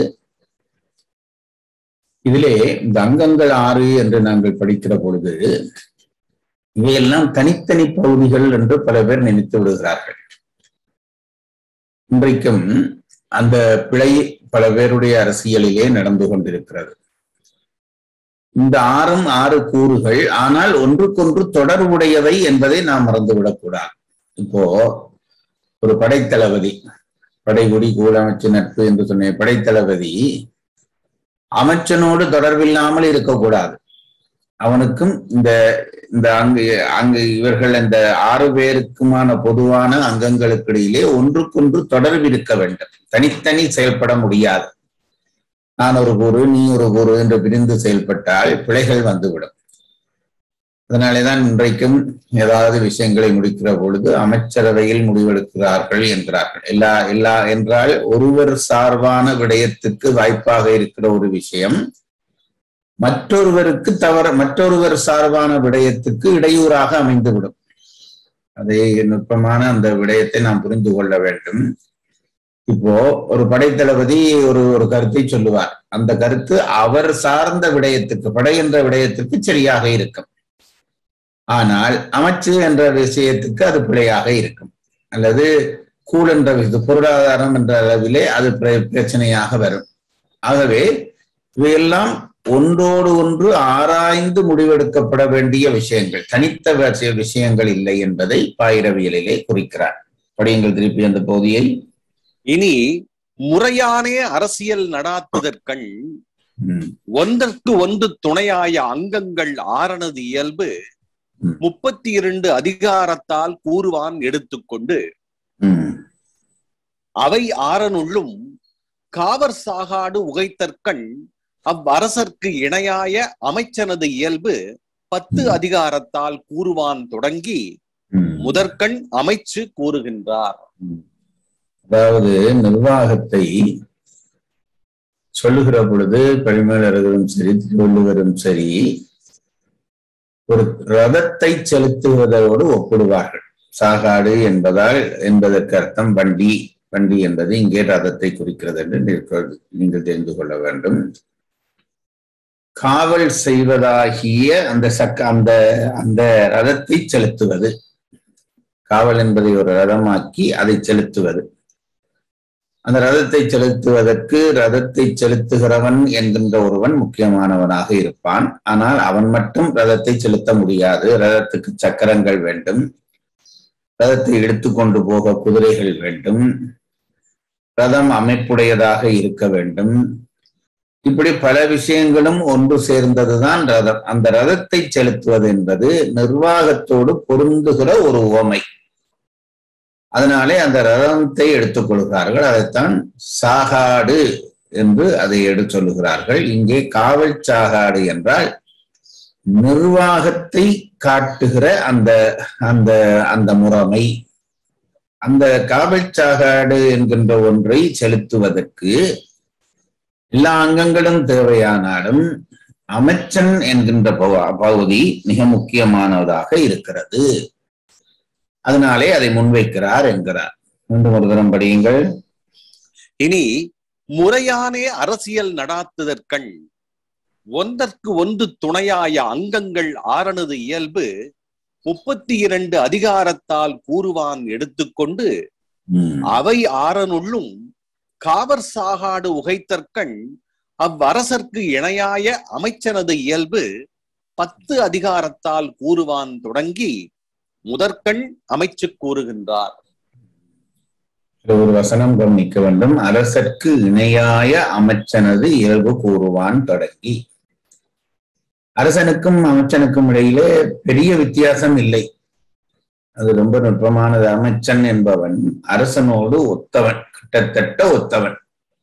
இதிலே இந்த அங்கங்கள் ஆறு என்று நாங்கள் படிக்கிற பொழுது இவையெல்லாம் தனித்தனி பகுதிகள் என்று பல பேர் நினைத்து விடுகிறார்கள் இன்றைக்கும் அந்த பிழை பல பேருடைய அரசியலிலே நடந்து கொண்டிருக்கிறது இந்த ஆறும் ஆறு கூறுகள் ஆனால் ஒன்றுக்கொன்று தொடர்புடையவை என்பதை நாம் மறந்துவிடக்கூடாது இப்போ ஒரு படைத்தளபதி படைகுடி கூடமைச்சு நட்பு என்று சொன்ன படைத்தளபதி அமைச்சனோடு தொடர்பில்லாமல் இருக்கக்கூடாது அவனுக்கும் இந்த இந்த அங்கு அங்கு இவர்கள் இந்த ஆறு பேருக்குமான பொதுவான அங்கங்களுக்கு இடையிலே ஒன்றுக்கொன்று தொடர்பு இருக்க வேண்டும் தனித்தனி செயல்பட முடியாது நான் ஒரு கூறு நீ ஒரு கூறு என்று பிரிந்து செயல்பட்டால் பிழைகள் வந்துவிடும் அதனாலேதான் இன்றைக்கும் ஏதாவது விஷயங்களை முடிக்கிற பொழுது அமைச்சரவையில் முடிவெடுக்கிறார்கள் என்கிறார்கள் எல்லா எல்லா என்றால் ஒருவர் சார்பான விடயத்துக்கு வாய்ப்பாக இருக்கிற ஒரு விஷயம் மற்றொருவருக்கு தவற மற்றொருவர் சார்பான விடயத்துக்கு இடையூறாக அமைந்துவிடும் அதை நுட்பமான அந்த விடயத்தை நாம் புரிந்து கொள்ள வேண்டும் இப்போ ஒரு படைத்தளபதி ஒரு ஒரு கருத்தை சொல்லுவார் அந்த கருத்து அவர் சார்ந்த விடயத்துக்கு படை என்ற விடயத்துக்கு சரியாக இருக்கும் ஆனால் அமைச்சு என்ற விஷயத்துக்கு அது பிழையாக இருக்கும் அல்லது கூழ் என்ற விஷயத்து பொருளாதாரம் என்ற அளவிலே அது பிர- பிரச்சனையாக வரும் ஆகவே இவையெல்லாம் ஒன்றோடு ஒன்று ஆராய்ந்து முடிவெடுக்கப்பட வேண்டிய விஷயங்கள் தனித்த வ- விஷயங்கள் இல்லை என்பதை பாயிரவியலிலே குறிக்கிறார் படியுங்கள் திருப்பி அந்த பகுதியை இனி முறையானே அரசியல் நடாத்துதற்கண் ம், ஒன்றற்கு ஒன்று துணையாய அங்கங்கள் ஆரணது இயல்பு ம். முப்பத்தி இரண்டு அதிகாரத்தால் கூறுவான் எடுத்துக்கொண்டு ம், அவை ஆறனுள்ளும் காவர் சாகாடு உகைத்தற்கண் அவ்வரசர்க்கு இணையாய அமைச்சனது இயல்பு பத்து அதிகாரத்தால் கூறுவான் தொடங்கி ம். முதற்கண் அமைச்சு கூறுகின்றார் அதாவது நிர்வாகத்தை சொல்லுகிற பொழுது பரிமேலர்களும் சரி திருவள்ளுவரும் சரி ஒரு ரதத்தை செலுத்துவதோடு ஒப்பிடுவார்கள் சாகாடு என்பதால் என்பதற்கு அர்த்தம் வண்டி வண்டி என்பது இங்கே ரதத்தை குறிக்கிறது என்று நீங்கள் நீங்கள் தெரிந்து கொள்ள வேண்டும் காவல் செய்வதாகிய அந்த சக்க அந்த அந்த ரதத்தை செலுத்துவது காவல் என்பதை ஒரு ரதமாக்கி அதை செலுத்துவது அந்த ரதத்தை செலுத்துவதற்கு ரதத்தை செலுத்துகிறவன் என்கின்ற ஒருவன் முக்கியமானவனாக இருப்பான் ஆனால் அவன் மட்டும் ரதத்தை செலுத்த முடியாது ரதத்துக்கு சக்கரங்கள் வேண்டும் ரதத்தை எடுத்துக்கொண்டு போக குதிரைகள் வேண்டும் ரதம் அமைப்புடையதாக இருக்க வேண்டும் இப்படி பல விஷயங்களும் ஒன்று சேர்ந்ததுதான் ரதம் அந்த ரதத்தை செலுத்துவது என்பது நிர்வாகத்தோடு பொருந்துகிற ஒரு உவமை அதனாலே அந்த ரதத்தை எடுத்துக் கொள்கிறார்கள் அதைத்தான் சாகாடு என்று அதை எடுத்து சொல்லுகிறார்கள் இங்கே காவல் சாகாடு என்றால் நிர்வாகத்தை காட்டுகிற அந்த அந்த அந்த முறைமை அந்த காவல் சாகாடு என்கின்ற ஒன்றை செலுத்துவதற்கு எல்லா அங்கங்களும் தேவையானாலும் அமைச்சன் என்கின்ற பகு- பகுதி மிக முக்கியமானதாக இருக்கிறது அதனாலே அதை முன்வைக்கிறார் என்கிறார் மீண்டும் ஒரு தரம் படியுங்கள் இனி முறையானே அரசியல் நடாத்துதற்கண் ஒன்றற்கு ஒன்று துணையாய அங்கங்கள் ஆரணது இயல்பு முப்பத்தி இரண்டு அதிகாரத்தால் கூறுவான் எடுத்துக்கொண்டு ம், அவை ஆறனுள்ளும் காவர் சாகாடு உகைத்தற்கண் அவ்வரசர்க்கு இணையாய அமைச்சனது இயல்பு பத்து அதிகாரத்தால் கூறுவான் தொடங்கி முதற்கண் அமைச்சு கூறுகின்றார் இதுல ஒரு வசனம் கவனிக்க வேண்டும் அரசர்க்கு இணையாய அமைச்சனது இயல்பு கூறுவான் தொடங்கி அரசனுக்கும் அமைச்சனுக்கும் இடையிலே பெரிய வித்தியாசம் இல்லை அது ரொம்ப நுட்பமானது அமைச்சன் என்பவன் அரசனோடு ஒத்தவன் கிட்டத்தட்ட ஒத்தவன்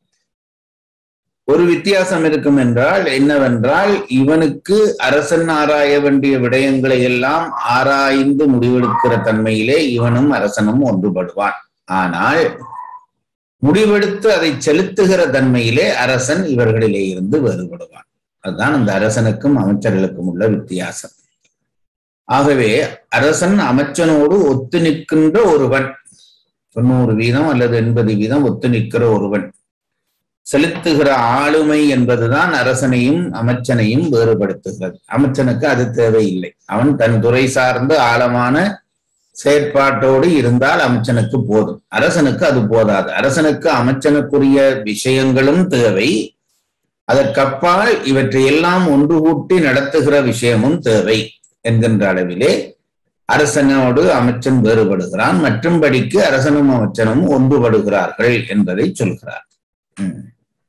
ஒரு வித்தியாசம் இருக்கும் என்றால் என்னவென்றால் இவனுக்கு அரசன் ஆராய வேண்டிய விடயங்களை எல்லாம் ஆராய்ந்து முடிவெடுக்கிற தன்மையிலே இவனும் அரசனும் ஒன்றுபடுவான் ஆனால் முடிவெடுத்து அதை செலுத்துகிற தன்மையிலே அரசன் இவர்களிலே இருந்து வேறுபடுவான் அதுதான் அந்த அரசனுக்கும் அமைச்சர்களுக்கும் உள்ள வித்தியாசம் ஆகவே அரசன் அமைச்சனோடு ஒத்து நிற்கின்ற ஒருவன் தொண்ணூறு வீதம் அல்லது எண்பது வீதம் ஒத்து நிற்கிற ஒருவன் செலுத்துகிற ஆளுமை என்பதுதான் அரசனையும் அமைச்சனையும் வேறுபடுத்துகிறது அமைச்சனுக்கு அது தேவையில்லை அவன் தன் துறை சார்ந்து ஆழமான செயற்பாட்டோடு இருந்தால் அமைச்சனுக்கு போதும் அரசனுக்கு அது போதாது அரசனுக்கு அமைச்சனுக்குரிய விஷயங்களும் தேவை அதற்கப்பால் இவற்றை எல்லாம் ஒன்று கூட்டி நடத்துகிற விஷயமும் தேவை என்கின்ற அளவிலே அரசனோடு அமைச்சன் வேறுபடுகிறான் மற்றும்படிக்கு அரசனும் அமைச்சனும் ஒன்றுபடுகிறார்கள் என்பதை சொல்கிறார் ம்.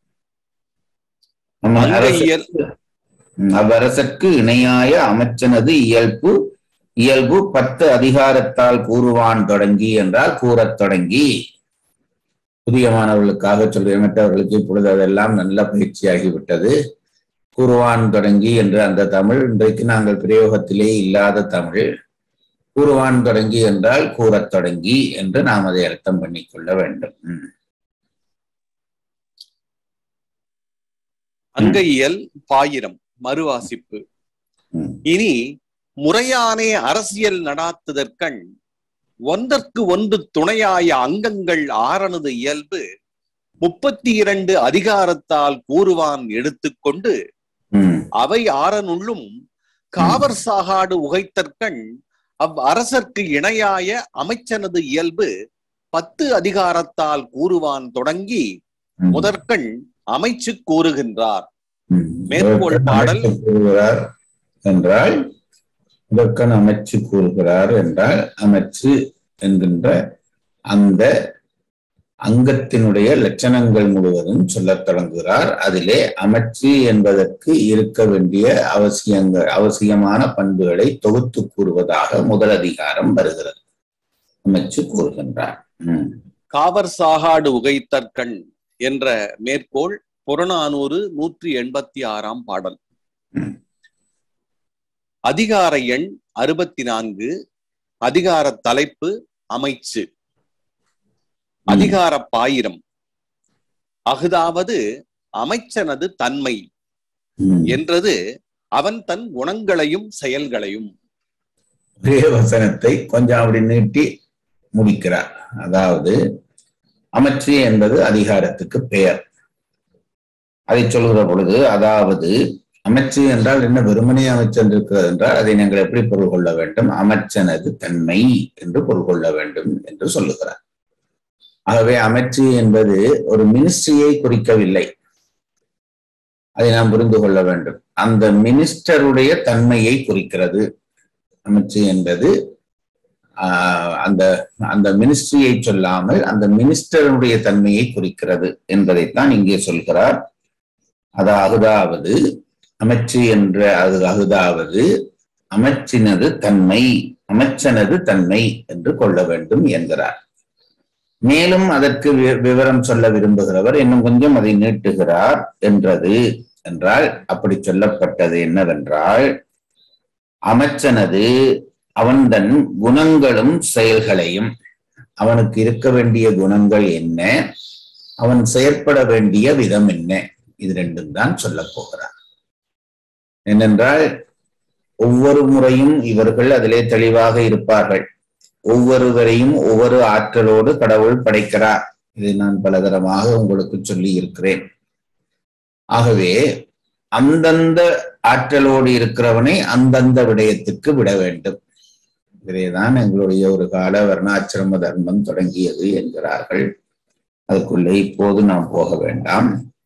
நம்ம அங்க அரச- இயல் ம், அவ்வரசற்கு இணையாய அமைச்சனது இயல்பு இயல்பு பத்து அதிகாரத்தால் கூறுவான் தொடங்கி என்றால் கூறத் தொடங்கி புதிய மாணவர்களுக்காக சொல்கிறேன் மற்றவர்களுக்கு இப்பொழுது அதெல்லாம் நல்ல பயிற்சியாகிவிட்டது கூறுவான் தொடங்கி என்ற அந்த தமிழ் இன்றைக்கு நாங்கள் பிரயோகத்திலே இல்லாத தமிழ் கூறுவான் தொடங்கி என்றால் கூறத் தொடங்கி என்று நாம் அதை அர்த்தம் பண்ணிக்கொள்ள வேண்டும் ம். அங்க இயல் பாயிரம் மறுவாசிப்பு ம். இனி முறையானே அரசியல் நடாத்துதற்கண் ஒன்றற்கு ஒன்று துணையாய அங்கங்கள் ஆறனது இயல்பு முப்பத்தி இரண்டு அதிகாரத்தால் கூறுவான் எடுத்துக்கொண்டு ம், அவை ஆறனுள்ளும் காவர் சாகாடு உகைத்தற்கண் அவ் அரசர்க்கு இணையாய அமைச்சனது இயல்பு பத்து அதிகாரத்தால் கூறுவான் தொடங்கி ம், முதற்கண் அமைச்சு கூறுகின்றார் ம். மேற்கோள் இதற்கண் பாடல். அமைச்சு கூறுகிறார் என்றால் இதற்கண் அமைச்சு கூறுகிறார் என்றால் அமைச்சு என்கின்ற அந்த அங்கத்தினுடைய லட்சணங்கள் முழுவதும் சொல்லத் தொடங்குகிறார் அதிலே அமைச்சு என்பதற்கு இருக்க வேண்டிய அவசியங்கள் அவசியமான பண்புகளை தொகுத்து கூறுவதாக முதல் அதிகாரம் வருகிறது அமைச்சு கூறுகின்றார் ம், காவர் சாகாடு உகைத்தற்கண் என்ற மேற்கோள் புறநானூறு நூற்றி எண்பத்தி ஆறாம் பாடல் ம். அதிகார எண் அறுபத்தி நான்கு அதிகார தலைப்பு அமைச்சு அதிகார பாயிரம் அஃதாவது அமைச்சனது தன்மை ம். என்றது அவன் தன் குணங்களையும் செயல்களையும் ஒரே வசனத்தை கொஞ்சம் அப்படி நீட்டி முடிக்கிறார் அதாவது அமைச்சு என்பது அதிகாரத்துக்கு பெயர் அதை சொல்கிற பொழுது அதாவது அமைச்சு என்றால் என்ன வெறுமனே அமைச்சன் இருக்கிறது என்றால் அதை நீங்கள் எப்படி பொருள் கொள்ள வேண்டும் அமைச்சனது தன்மை என்று பொருள் கொள்ள வேண்டும் என்று சொல்லுகிறார் ஆகவே அமைச்சு என்பது ஒரு மினிஸ்ட்ரியை குறிக்கவில்லை அதை நாம் புரிந்து கொள்ள வேண்டும் அந்த மினிஸ்டருடைய தன்மையை குறிக்கிறது அமைச்சு என்பது ஆஹ், அந்த அந்த மினிஸ்ட்ரியை சொல்லாமல் அந்த மினிஸ்டருடைய தன்மையை குறிக்கிறது என்பதைத்தான் இங்கே சொல்கிறார் அது அகுதாவது அமைச்சு என்ற அது அகுதாவது அமைச்சினது தன்மை அமைச்சனது தன்மை என்று கொள்ள வேண்டும் என்கிறார் மேலும் அதற்கு வி- விவரம் சொல்ல விரும்புகிறவர் இன்னும் கொஞ்சம் அதை நீட்டுகிறார் என்றது என்றால் அப்படி சொல்லப்பட்டது என்னவென்றால் அமைச்சனது அவன் தன் குணங்களும் செயல்களையும் அவனுக்கு இருக்க வேண்டிய குணங்கள் என்ன அவன் செயற்பட வேண்டிய விதம் என்ன இது ரெண்டும் தான் சொல்லப் போகிறார் ஏனென்றால் ஒவ்வொரு முறையும் இவர்கள் அதிலே தெளிவாக இருப்பார்கள் ஒவ்வொருவரையும் ஒவ்வொரு ஆற்றலோடு கடவுள் படைக்கிறார் இதை நான் பலதரமாக உங்களுக்கு சொல்லி இருக்கிறேன் ஆகவே அந்தந்த ஆற்றலோடு இருக்கிறவனை அந்தந்த விடயத்துக்கு விட வேண்டும் இதைதான் எங்களுடைய ஒரு கால வர்ணாசிரம தர்மம் தொடங்கியது என்கிறார்கள் அதுக்குள்ளே இப்போது நாம் போக வேண்டாம்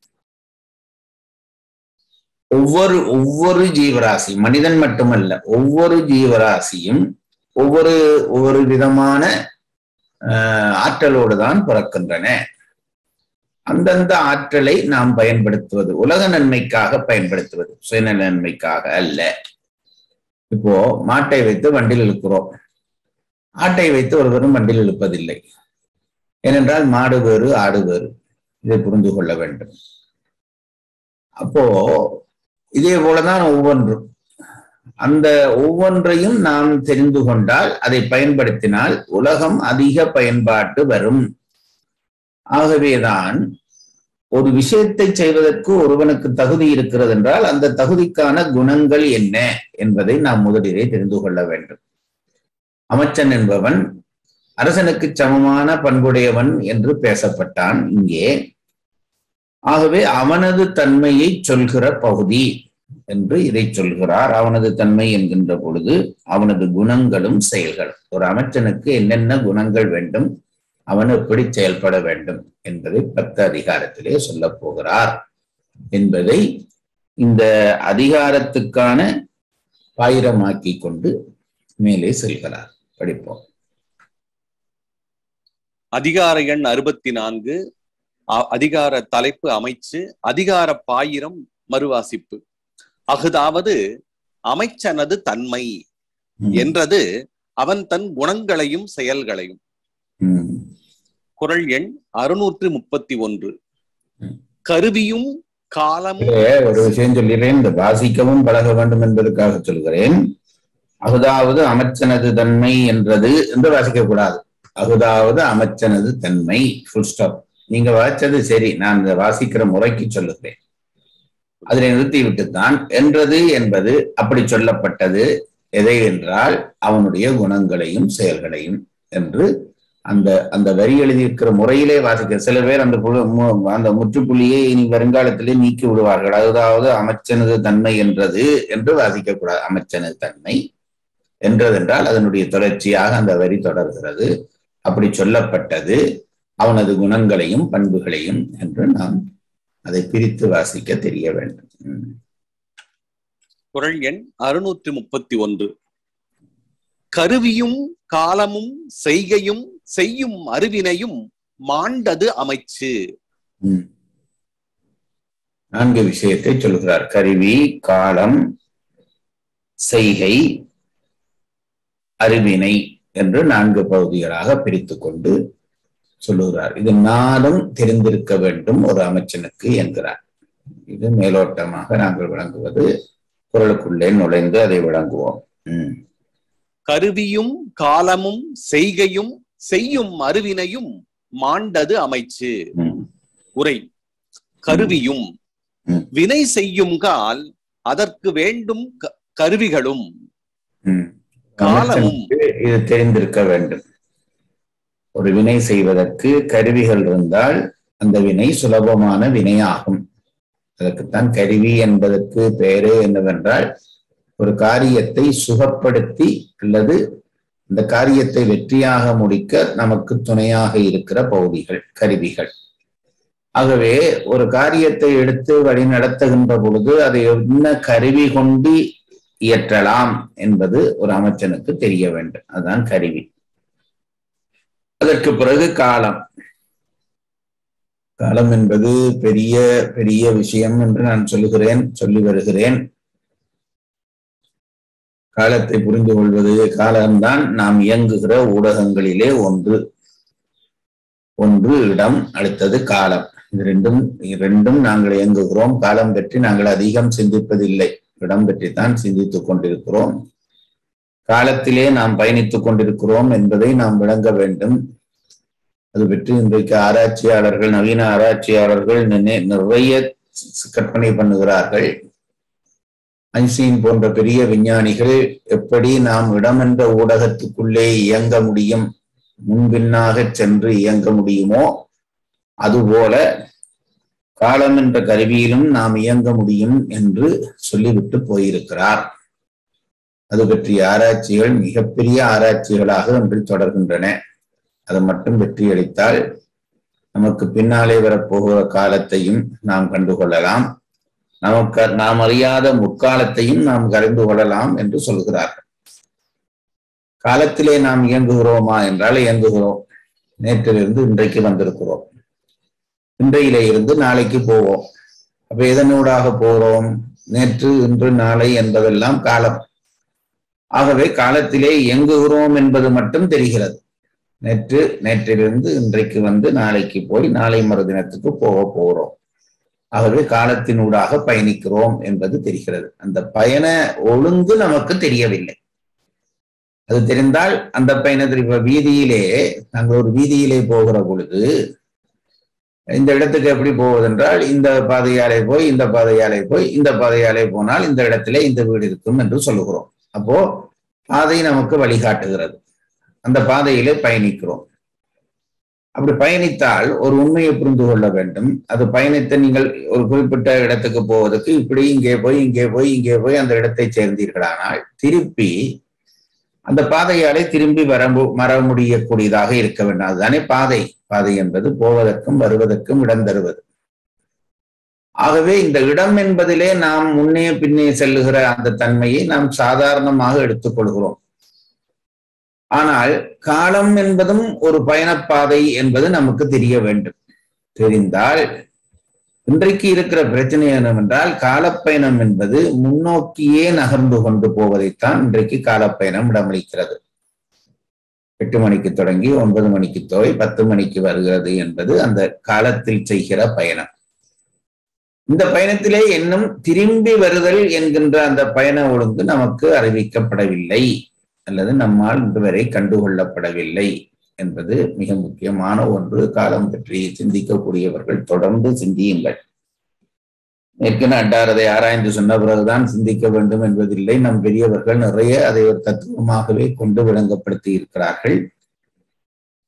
ஒவ்வொரு ஒவ்வொரு ஜீவராசி மனிதன் மட்டுமல்ல ஒவ்வொரு ஜீவராசியும் ஒவ்வொரு ஒவ்வொரு விதமான ஆஹ், ஆற்றலோடு தான் பிறக்கின்றன அந்தந்த ஆற்றலை நாம் பயன்படுத்துவது உலக நன்மைக்காக பயன்படுத்துவது சுயநல நன்மைக்காக அல்ல இப்போ மாட்டை வைத்து வண்டில் இழுக்கிறோம் ஆட்டை வைத்து ஒருவரும் வண்டில் இழுப்பதில்லை ஏனென்றால் மாடு வேறு ஆடு வேறு இதை புரிந்து கொள்ள வேண்டும் அப்போ இதே போலதான் ஒவ்வொன்றும் அந்த ஒவ்வொன்றையும் நாம் தெரிந்து கொண்டால் அதை பயன்படுத்தினால் உலகம் அதிக பயன்பாட்டு வரும் ஆகவேதான் ஒரு விஷயத்தை செய்வதற்கு ஒருவனுக்கு தகுதி இருக்கிறது என்றால் அந்த தகுதிக்கான குணங்கள் என்ன என்பதை நாம் முதலிலே தெரிந்து கொள்ள வேண்டும் அமைச்சன் என்பவன் அரசனுக்கு சமமான பண்புடையவன் என்று பேசப்பட்டான் இங்கே ஆகவே அவனது தன்மையை சொல்கிற பகுதி என்று இதை சொல்கிறார் அவனது தன்மை என்கின்ற பொழுது அவனது குணங்களும் செயல்களும் ஒரு அமைச்சனுக்கு என்னென்ன குணங்கள் வேண்டும் அவன் எப்படி செயல்பட வேண்டும் என்பதை பத்து அதிகாரத்திலே சொல்லப் போகிறார் என்பதை இந்த அதிகாரத்துக்கான பாயிரமாக்கி கொண்டு மேலே செல்கிறார் படிப்போம் அதிகார எண் அறுபத்தி நான்கு அ- அதிகார தலைப்பு அமைச்சு அதிகார பாயிரம் மறுவாசிப்பு அஃதாவது அமைச்சனது தன்மை ம், என்றது அவன் தன் குணங்களையும் செயல்களையும் ம், குறள் எண் அறுநூற்று முப்பத்தி ஒன்று ம். கருவியும் காலமும் இதிலே ஒரு விஷயம் சொல்கிறேன் இந்த வாசிக்கவும் பழக வேண்டும் என்பதற்காக சொல்கிறேன் அகுதாவது அமைச்சனது தன்மை என்றது என்று வாசிக்க கூடாது அகுதாவது அமைச்சனது தன்மை ஃபுல் ஸ்டாப் நீங்க வாசிச்சது சரி நான் இந்த வாசிக்கிற முறைக்கு சொல்லுகிறேன் அதில் நிறுத்தி விட்டுத்தான் என்றது என்பது அப்படி சொல்லப்பட்டது எதை என்றால் அவனுடைய குணங்களையும் செயல்களையும் என்று அந்த அந்த வரி எழுதியிருக்கிற முறையிலே வாசிக்க சில பேர் அந்த புல- மு- அந்த முற்றுப்புள்ளியை இனி வருங்காலத்திலே நீக்கி விடுவார்கள் அதாவது அமைச்சனது தன்மை என்றது என்று வாசிக்க கூடாது அமைச்சனது தன்மை என்றதென்றால் அதனுடைய தொடர்ச்சியாக அந்த வரி தொடர்கிறது அப்படி சொல்லப்பட்டது அவனது குணங்களையும் பண்புகளையும் என்று நாம் அதை பிரித்து வாசிக்க தெரிய வேண்டும் ம். குரல் எண் அறுநூற்றி முப்பத்தி ஒன்று கருவியும் காலமும் செய்கையும் செய்யும் அறிவினையும் மாண்டது அமைச்சு ம். நான்கு விஷயத்தை சொல்கிறார் கருவி காலம் செய்கை அறிவினை என்று நான்கு பகுதிகளாக பிரித்து கொண்டு சொல்லுகிறார் இது நாளும் தெரிந்திருக்க வேண்டும் ஒரு அமைச்சனுக்கு என்கிறார் இது மேலோட்டமாக நாங்கள் விளங்குவது குரலுக்குள்ளே நுழைந்து அதை விளங்குவோம் ம். கருவியும் காலமும் செய்கையும் செய்யும் அறிவினையும் மாண்டது அமைச்சு ம். உரை கருவியும் ம். வினை செய்யும் கால் அதற்கு வேண்டும் க- கருவிகளும் ம். காலமும். அமைச்சனுக்கு இது தெரிந்திருக்க வேண்டும் ஒரு வினை செய்வதற்கு கருவிகள் இருந்தால் அந்த வினை சுலபமான வினையாகும் அதற்குத்தான் கருவி என்பதற்கு பெயரே என்னவென்றால் ஒரு காரியத்தை சுகப்படுத்தி அல்லது அந்த காரியத்தை வெற்றியாக முடிக்க நமக்கு துணையாக இருக்கிற பகுதிகள் கருவிகள் ஆகவே ஒரு காரியத்தை எடுத்து வழி நடத்துகின்ற பொழுது அதை என்ன கருவி கொண்டு இயற்றலாம் என்பது ஒரு அமைச்சனுக்கு தெரிய வேண்டும் அதுதான் கருவி அதற்கு பிறகு காலம் காலம் என்பது பெரிய பெரிய விஷயம் என்று நான் சொல்லுகிறேன் சொல்லி வருகிறேன் காலத்தை புரிந்து கொள்வது காலம்தான் நாம் இயங்குகிற ஊடகங்களிலே ஒன்று ஒன்று இடம் அடுத்தது காலம் இது ரெண்டும் ரெண்டும் நாங்கள் இயங்குகிறோம் காலம் பற்றி நாங்கள் அதிகம் சிந்திப்பதில்லை இடம் பற்றித்தான் சிந்தித்துக் கொண்டிருக்கிறோம் காலத்திலே நாம் பயணித்துக் கொண்டிருக்கிறோம் என்பதை நாம் விளங்க வேண்டும் அது பற்றி இன்றைக்கு ஆராய்ச்சியாளர்கள் நவீன ஆராய்ச்சியாளர்கள் நினை- நிறைய ஸ் கற்பனை பண்ணுகிறார்கள் ஐன்ஸ்டீன் போன்ற பெரிய விஞ்ஞானிகள் எப்படி நாம் இடம் என்ற ஊடகத்துக்குள்ளே இயங்க முடியும் முன்பின்னாக சென்று இயங்க முடியுமோ அதுபோல காலம் என்ற கருவியிலும் நாம் இயங்க முடியும் என்று சொல்லிவிட்டு போயிருக்கிறார் அது பற்றிய ஆராய்ச்சிகள் மிகப்பெரிய ஆராய்ச்சிகளாக இன்று தொடர்கின்றன அது மட்டும் வெற்றி அளித்தால் நமக்கு பின்னாலே வரப்போகிற காலத்தையும் நாம் கண்டுகொள்ளலாம் நமக்கு நாம் அறியாத முற்காலத்தையும் நாம் கஅறிந்து கொள்ளலாம் என்று சொல்கிறார்கள் காலத்திலே நாம் இயங்குகிறோமா என்றால் இயங்குகிறோம் நேற்றிலிருந்து இன்றைக்கு வந்திருக்கிறோம் இன்றையிலே இருந்து நாளைக்கு போவோம் அப்ப எதனூடாக போகிறோம் நேற்று இன்று நாளை என்பதெல்லாம் காலம் ஆகவே காலத்திலே இயங்குகிறோம் என்பது மட்டும் தெரிகிறது நேற்று நேற்றிலிருந்து இன்றைக்கு வந்து நாளைக்கு போய் நாளை மறுதினத்துக்கு போக போகிறோம் ஆகவே காலத்தினூடாக பயணிக்கிறோம் என்பது தெரிகிறது அந்த பயண ஒழுங்கு நமக்கு தெரியவில்லை அது தெரிந்தால் அந்த பயணத்தில் இப்ப வீதியிலே நாங்கள் ஒரு வீதியிலே போகிற பொழுது இந்த இடத்துக்கு எப்படி போவதென்றால் இந்த பாதையாலே போய் இந்த பாதையாலே போய் இந்த பாதையாலே போனால் இந்த இடத்திலே இந்த வீடு இருக்கும் என்று சொல்லுகிறோம் அப்போ பாதை நமக்கு வழிகாட்டுகிறது அந்த பாதையிலே பயணிக்கிறோம் அப்படி பயணித்தால் ஒரு உண்மையை புரிந்து கொள்ள வேண்டும் அது பயணித்த நீங்கள் ஒரு குறிப்பிட்ட இடத்துக்கு போவதற்கு இப்படி இங்கே போய் இங்கே போய் இங்கே போய் அந்த இடத்தை சேர்ந்தீர்களானால் திருப்பி அந்த பாதையாலே திரும்பி வர மு- வர முடியக்கூடியதாக இருக்க வேண்டும் அதுதானே பாதை பாதை என்பது போவதற்கும் வருவதற்கும் இடம் தருவது ஆகவே இந்த இடம் என்பதிலே நாம் முன்னே பின்னே செல்லுகிற அந்த தன்மையை நாம் சாதாரணமாக எடுத்துக்கொள்கிறோம் ஆனால் காலம் என்பதும் ஒரு பயணப்பாதை என்பது நமக்கு தெரிய வேண்டும் தெரிந்தால் இன்றைக்கு இருக்கிற பிரச்சனை என்னவென்றால் காலப்பயணம் என்பது முன்னோக்கியே நகர்ந்து கொண்டு போவதைத்தான் இன்றைக்கு காலப்பயணம் இடமளிக்கிறது எட்டு மணிக்கு தொடங்கி ஒன்பது மணிக்கு போய் பத்து மணிக்கு வருகிறது என்பது அந்த காலத்தில் செய்கிற பயணம் இந்த பயணத்திலே இன்னும் திரும்பி வருதல் என்கின்ற அந்த பயண ஒழுங்கு நமக்கு அறிவிக்கப்படவில்லை அல்லது நம்மால் இன்று வரை கண்டுகொள்ளப்படவில்லை என்பது மிக முக்கியமான ஒன்று காலம் பற்றி சிந்திக்கக்கூடியவர்கள் தொடர்ந்து சிந்தியுங்கள் ஏற்கனவே அட்டாரதை ஆராய்ந்து சொன்ன பிறகுதான் சிந்திக்க வேண்டும் என்பதில்லை நம் பெரியவர்கள் நிறைய அதை ஒரு தத்துவமாகவே கொண்டு விளங்கப்படுத்தி இருக்கிறார்கள்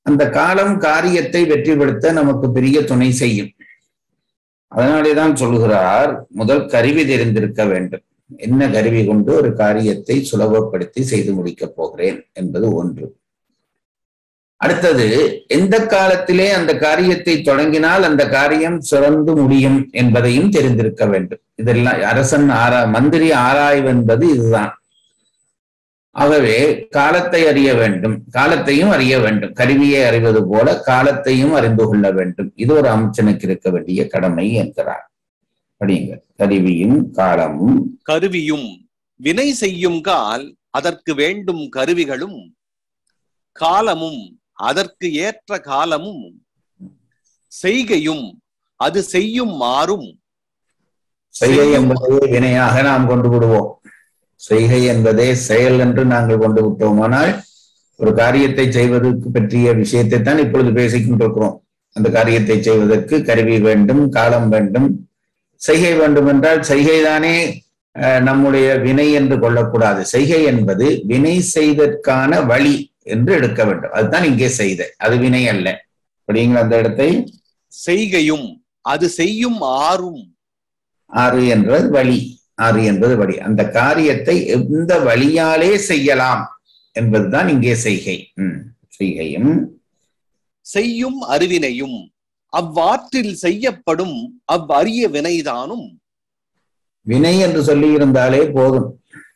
அந்த காலம் காரியத்தை வெற்றிப்படுத்த நமக்கு பெரிய துணை செய்யும் அதனாலேதான் சொல்கிறார் முதல் கருவி தெரிந்திருக்க வேண்டும் என்ன கருவி கொண்டு ஒரு காரியத்தை சுலபப்படுத்தி செய்து முடிக்கப் போகிறேன் என்பது ஒன்று அடுத்தது எந்த காலத்திலே அந்த காரியத்தை தொடங்கினால் அந்த காரியம் சிறந்து முடியும் என்பதையும் தெரிந்திருக்க வேண்டும் இதெல்லாம் அரசன் ஆரா மந்திரி ஆராய்வு என்பது இதுதான் ஆகவே காலத்தை அறிய வேண்டும் காலத்தையும் அறிய வேண்டும் கருவியை அறிவது போல காலத்தையும் அறிந்து கொள்ள வேண்டும் இது ஒரு அமைச்சனுக்கு இருக்க வேண்டிய கடமை என்கிறார் படியுங்க கருவியும் காலமும் கருவியும் வினை செய்யும் கால் அதற்கு வேண்டும் கருவிகளும் காலமும் அதற்கு ஏற்ற காலமும் செய்கையும் அது செய்யும் மாறும் செய்கை என்பதை வினையாக நாம் கொண்டு விடுவோம் செய்கை என்பதே செயல் என்று நாங்கள் கொண்டு விட்டோமானால் ஒரு காரியத்தை செய்வதற்கு பற்றிய விஷயத்தை தான் இப்பொழுது பேசிக் கொண்டிருக்கிறோம் அந்த காரியத்தை செய்வதற்கு கருவி வேண்டும் காலம் வேண்டும் செய்கை வேண்டும் என்றால் செய்கைதானே அஹ், நம்முடைய வினை என்று கொள்ளக்கூடாது செய்கை என்பது வினை செய்தற்கான வழி என்று எடுக்க வேண்டும் அதுதான் இங்கே செய்த அது வினை அல்ல அப்படிங்கிற அந்த இடத்தை செய்கையும் அது செய்யும் ஆறும் ஆறு என்றது வழி ஆறு என்பது வழி அந்த காரியத்தை எந்த வழியாலே செய்யலாம் என்பதுதான் இங்கே செய்கை ம் செய்கையும் செய்யும் அறிவினையும் அவ்வாற்றில் செய்யப்படும் அவ்வரிய வினைதானும் வினை என்று சொல்லி இருந்தாலே போதும்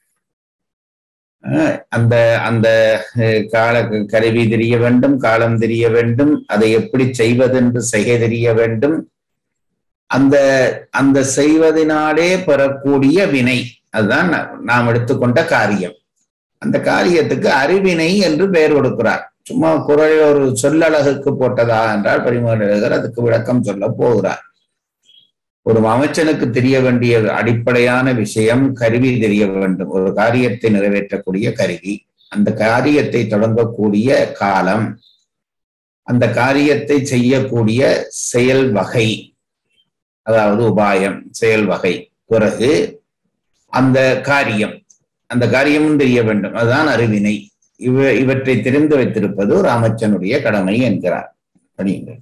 அஹ் அந்த அந்த அஹ், கால கருவி தெரிய வேண்டும் காலம் தெரிய வேண்டும் அதை எப்படி செய்வது என்று செய்கை தெரிய வேண்டும் அந்த அந்த செய்வதனாலே பெறக்கூடிய வினை அதுதான் நா- நாம் எடுத்துக்கொண்ட காரியம் அந்த காரியத்துக்கு அறிவினை என்று பெயர் கொடுக்கிறார் சும்மா குரல் ஒரு சொல்லழகுக்கு போட்டதா என்றால் பரிமளர் அதுக்கு விளக்கம் சொல்ல போகிறார் ஒரு அமைச்சனுக்கு தெரிய வேண்டிய அடிப்படையான விஷயம் கருவி தெரிய வேண்டும் ஒரு காரியத்தை நிறைவேற்றக்கூடிய கருவி அந்த காரியத்தை தொடங்கக்கூடிய காலம் அந்த காரியத்தை செய்யக்கூடிய செயல் வகை அதாவது உபாயம் செயல் வகை பிறகு அந்த காரியம் அந்த காரியமும் தெரிய வேண்டும் அதுதான் அறிவினை இவ இவற்றை தெரிந்து வைத்திருப்பது ஒரு அமைச்சனுடைய கடமை என்கிறார் படியுங்கள்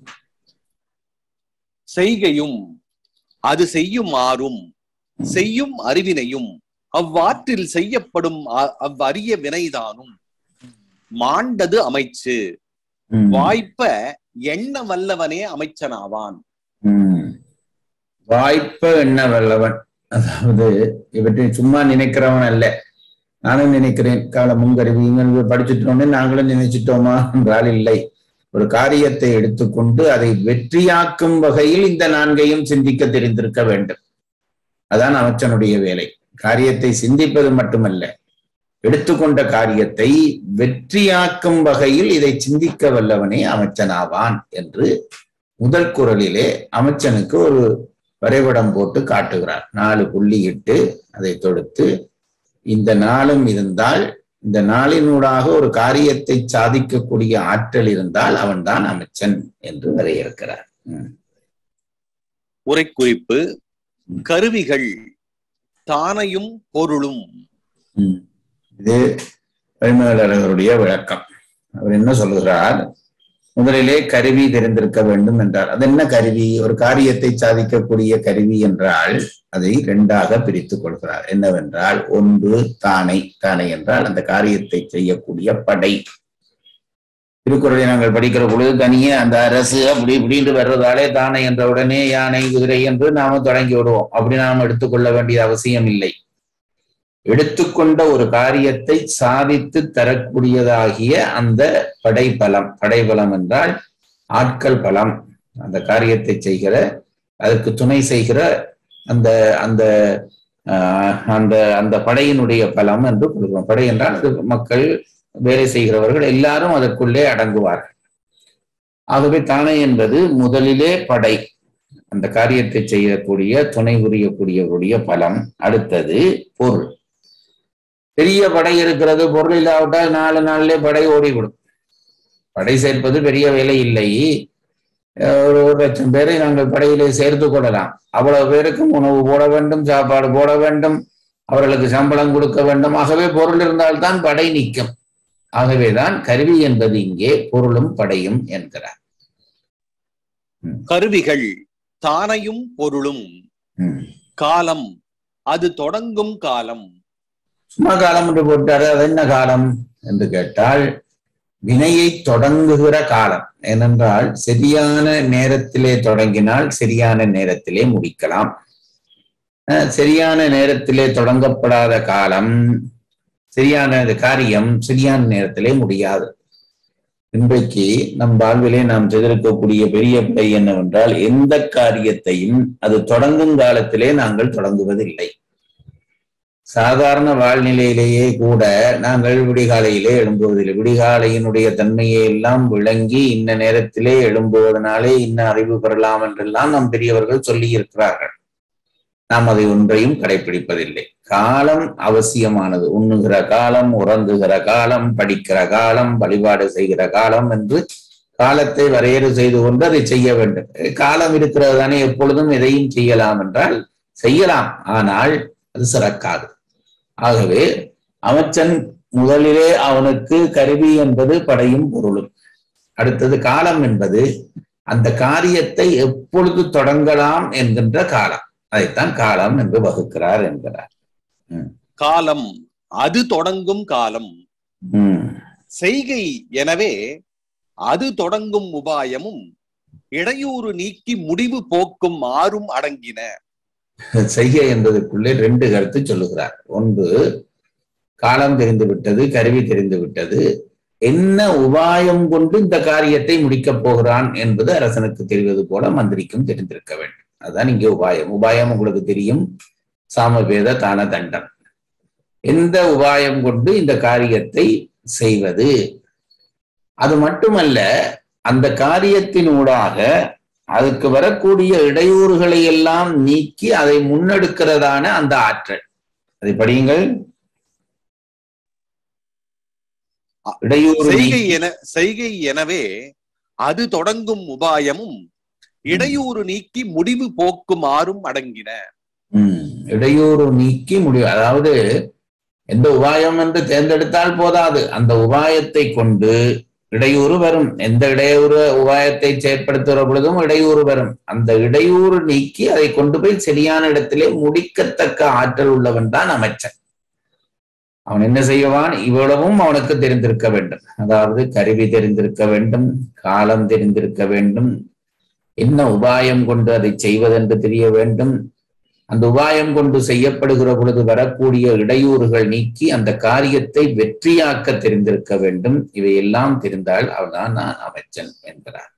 செய்கையும் அது செய்யும் ஆறும் செய்யும் அறிவினையும் அவ்வாற்றில் செய்யப்படும் அ- அவ்வரிய வினைதானும் மாண்டது அமைச்சு ம். வாய்ப்ப எண்ண வல்லவனே அமைச்சனாவான் ம். வாய்ப்ப எண்ண வல்லவன் அதாவது இவற்றை சும்மா நினைக்கிறவன் அல்ல நானும் நினைக்கிறேன் காலமும் கருவியும் படிச்சுட்டோன்னே நாங்களும் நினைச்சிட்டோமா என்றால் இல்லை ஒரு காரியத்தை எடுத்துக்கொண்டு அதை வெற்றியாக்கும் வகையில் இந்த நான்கையும் சிந்திக்க தெரிந்திருக்க வேண்டும் அதான் அமைச்சனுடைய வேலை காரியத்தை சிந்திப்பது மட்டுமல்ல எடுத்துக்கொண்ட காரியத்தை வெற்றியாக்கும் வகையில் இதை சிந்திக்க வல்லவனே அமைச்சனாவான் என்று முதல் குரலிலே அமைச்சனுக்கு ஒரு வரைபடம் போட்டு காட்டுகிறார் நாலு புள்ளியிட்டு அதை தொடுத்து இந்த நாளும் இருந்தால் இந்த நாளினூடாக ஒரு காரியத்தை சாதிக்கக்கூடிய ஆற்றல் இருந்தால் அவன்தான் அமைச்சன் என்று வரையறுக்கிறார் ம். உரைக்குறிப்பு கருவிகள் தானையும் பொருளும் ம். இது பரிமேலழகருடைய விளக்கம் அவர் என்ன சொல்லுகிறார் முதலிலே கருவி தெரிந்திருக்க வேண்டும் என்றார் அது என்ன கருவி ஒரு காரியத்தை சாதிக்கக்கூடிய கருவி என்றால் அதை இரண்டாக பிரித்துக் கொள்கிறார் என்னவென்றால் ஒன்று தானை தானை என்றால் அந்த காரியத்தை செய்யக்கூடிய படை திருக்குறளை நாங்கள் படிக்கிற பொழுது தனியே அந்த அரசு அப்படி இப்படின்னு வர்றதாலே தானே என்ற உடனே யானை குதிரை என்று நாம தொடங்கி விடுவோம் அப்படி நாம் எடுத்துக்கொள்ள வேண்டிய அவசியம் இல்லை எடுத்துக்கொண்ட ஒரு காரியத்தை சாதித்து தரக்கூடியதாகிய அந்த படைபலம் படைபலம் என்றால் ஆட்கள் பலம் அந்த காரியத்தை செய்கிற அதற்கு துணை செய்கிற அந்த அந்த ஆஹ், அந்த அந்த படையினுடைய பலம் என்று கொள்கிறோம் படை என்றால் அது மக்கள் வேலை செய்கிறவர்கள் எல்லாரும் அதற்குள்ளே அடங்குவார்கள் ஆகவே தானே என்பது முதலிலே படை அந்த காரியத்தை செய்யக்கூடிய துணை புரியக்கூடியவருடைய பலம் அடுத்தது பொருள் பெரிய படை இருக்கிறது பொருள் இல்லாவிட்டால் நாலு நாளிலே படை ஓடிவிடும் படை சேர்ப்பது பெரிய வேலை இல்லை அஹ் ஒரு ஒரு லட்சம் பேரை நாங்கள் படையிலே சேர்த்து கொள்ளலாம் அவ்வளவு பேருக்கும் உணவு போட வேண்டும் சாப்பாடு போட வேண்டும் அவர்களுக்கு சம்பளம் கொடுக்க வேண்டும் ஆகவே பொருள் இருந்தால்தான் படை நிற்கும் ஆகவேதான் கருவி என்பது இங்கே பொருளும் படையும் என்கிறார் கருவிகள் தானையும் பொருளும் ம். காலம் அது தொடங்கும் காலம் சும்மா காலம் என்று போட்டாரு அது என்ன காலம் என்று கேட்டால் வினையை தொடங்குகிற காலம் ஏனென்றால் சரியான நேரத்திலே தொடங்கினால் சரியான நேரத்திலே முடிக்கலாம் அஹ் சரியான நேரத்திலே தொடங்கப்படாத காலம் சரியான காரியம் சரியான நேரத்திலே முடியாது இன்றைக்கு நம் வாழ்விலே நாம் செய்திருக்கக்கூடிய பெரிய பிழை என்னவென்றால் எந்த காரியத்தையும் அது தொடங்கும் காலத்திலே நாங்கள் தொடங்குவதில்லை சாதாரண வாழ்நிலையிலேயே கூட நாங்கள் விடிகாலையிலே எழும்புவதில்லை விடிகாலையினுடைய தன்மையை எல்லாம் விளங்கி இன்ன நேரத்திலே எழும்புவதனாலே இன்ன அறிவு பெறலாம் என்றெல்லாம் நம் பெரியவர்கள் சொல்லி இருக்கிறார்கள் நாம் அதை ஒன்றையும் கடைபிடிப்பதில்லை காலம் அவசியமானது உண்ணுகிற காலம் உறங்குகிற காலம் படிக்கிற காலம் வழிபாடு செய்கிற காலம் என்று காலத்தை வரையறை செய்து கொண்டு அதை செய்ய வேண்டும் காலம் இருக்கிறது தானே எப்பொழுதும் எதையும் செய்யலாம் என்றால் செய்யலாம் ஆனால் அது சிறக்காது ஆகவே அமைச்சன் முதலிலே அவனுக்கு கருவி என்பது படையும் பொருளும் அடுத்தது காலம் என்பது அந்த காரியத்தை எப்பொழுது தொடங்கலாம் என்கின்ற காலம் அதைத்தான் காலம் என்று வகுக்கிறார் என்கிறார் காலம் அது தொடங்கும் காலம் உம் செய்கை எனவே அது தொடங்கும் உபாயமும் இடையூறு நீக்கி முடிவு போக்கும் ஆறும் அடங்கின செய்ய என்பதற்குள்ளே ரெண்டு கருத்து சொல்லுகிறார் ஒன்று காலம் தெரிந்து விட்டது கருவி தெரிந்து விட்டது என்ன உபாயம் கொண்டு இந்த காரியத்தை முடிக்கப் போகிறான் என்பது அரசனுக்கு தெரிவது போல மந்திரிக்கும் தெரிந்திருக்க வேண்டும் அதுதான் இங்கே உபாயம் உபாயம் உங்களுக்கு தெரியும் சாமவேத தான தண்டம் எந்த உபாயம் கொண்டு இந்த காரியத்தை செய்வது அது மட்டுமல்ல அந்த காரியத்தினூடாக அதுக்கு வரக்கூடிய இடையூறுகளை எல்லாம் நீக்கி அதை முன்னெடுக்கிறதான அந்த ஆற்றல் அதை படியுங்கள் இடையூறு செய்கை நீக்கி- என செய்கை எனவே அது தொடங்கும் உபாயமும் இடையூறு நீக்கி முடிவு போக்கும் ஆறும் அடங்கின ம், இடையூறு நீக்கி முடிவு அதாவது எந்த உபாயம் என்று தேர்ந்தெடுத்தால் போதாது அந்த உபாயத்தை கொண்டு இடையூறு வரும் எந்த இடையூறு உபாயத்தை செயற்படுத்துகிற பொழுதும் இடையூறு வரும் அந்த இடையூறு நீக்கி அதை கொண்டு போய் சரியான இடத்திலே முடிக்கத்தக்க ஆற்றல் உள்ளவன் தான் அமைச்சன் அவன் என்ன செய்வான் இவ்வளவும் அவனுக்கு தெரிந்திருக்க வேண்டும் அதாவது கருவி தெரிந்திருக்க வேண்டும் காலம் தெரிந்திருக்க வேண்டும் என்ன உபாயம் கொண்டு அதை செய்வதென்று தெரிய வேண்டும் அந்த உபாயம் கொண்டு செய்யப்படுகிற பொழுது வரக்கூடிய இடையூறுகள் நீக்கி அந்த காரியத்தை வெற்றியாக்க தெரிந்திருக்க வேண்டும் இவையெல்லாம் தெரிந்தால் அவன்தான் நான் அமைச்சன் என்கிறார்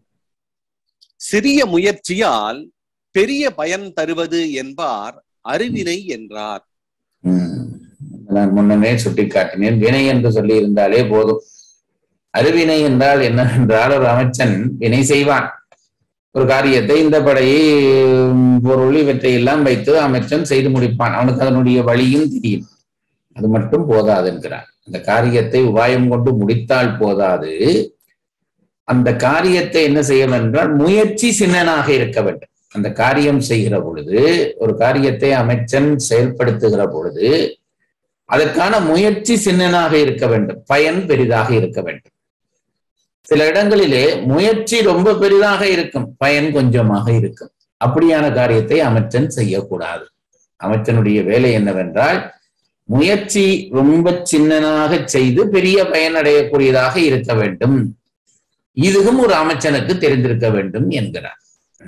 சிறிய முயற்சியால் பெரிய பயன் தருவது என்பார் அறிவினை என்றார் உம் நான் முன்னமே சுட்டிக்காட்டினேன் வினை என்று சொல்லி இருந்தாலே போதும் அருவினை என்றால் என்னவென்றால் ஒரு அமைச்சன் வினை செய்வான் ஒரு காரியத்தை இந்த படையை உம், பொருள் இவற்றை எல்லாம் வைத்து அமைச்சன் செய்து முடிப்பான் அவனுக்கு அதனுடைய வழியும் தெரியும் அது மட்டும் போதாது என்கிறார் அந்த காரியத்தை உபாயம் கொண்டு முடித்தால் போதாது அந்த காரியத்தை என்ன செய்ய வேண்டும் என்றால் முயற்சி சின்னனாக இருக்க வேண்டும் அந்த காரியம் செய்கிற பொழுது ஒரு காரியத்தை அமைச்சன் செயல்படுத்துகிற பொழுது அதற்கான முயற்சி சின்னனாக இருக்க வேண்டும் பயன் பெரிதாக இருக்க வேண்டும் சில இடங்களிலே முயற்சி ரொம்ப பெரிதாக இருக்கும் பயன் கொஞ்சமாக இருக்கும் அப்படியான காரியத்தை அமைச்சன் செய்யக்கூடாது அமைச்சனுடைய வேலை என்னவென்றால் முயற்சி ரொம்ப சின்னனாக செய்து பெரிய பயனடையக்கூடியதாக இருக்க வேண்டும் இதுவும் ஒரு அமைச்சனுக்கு தெரிந்திருக்க வேண்டும் என்கிறார்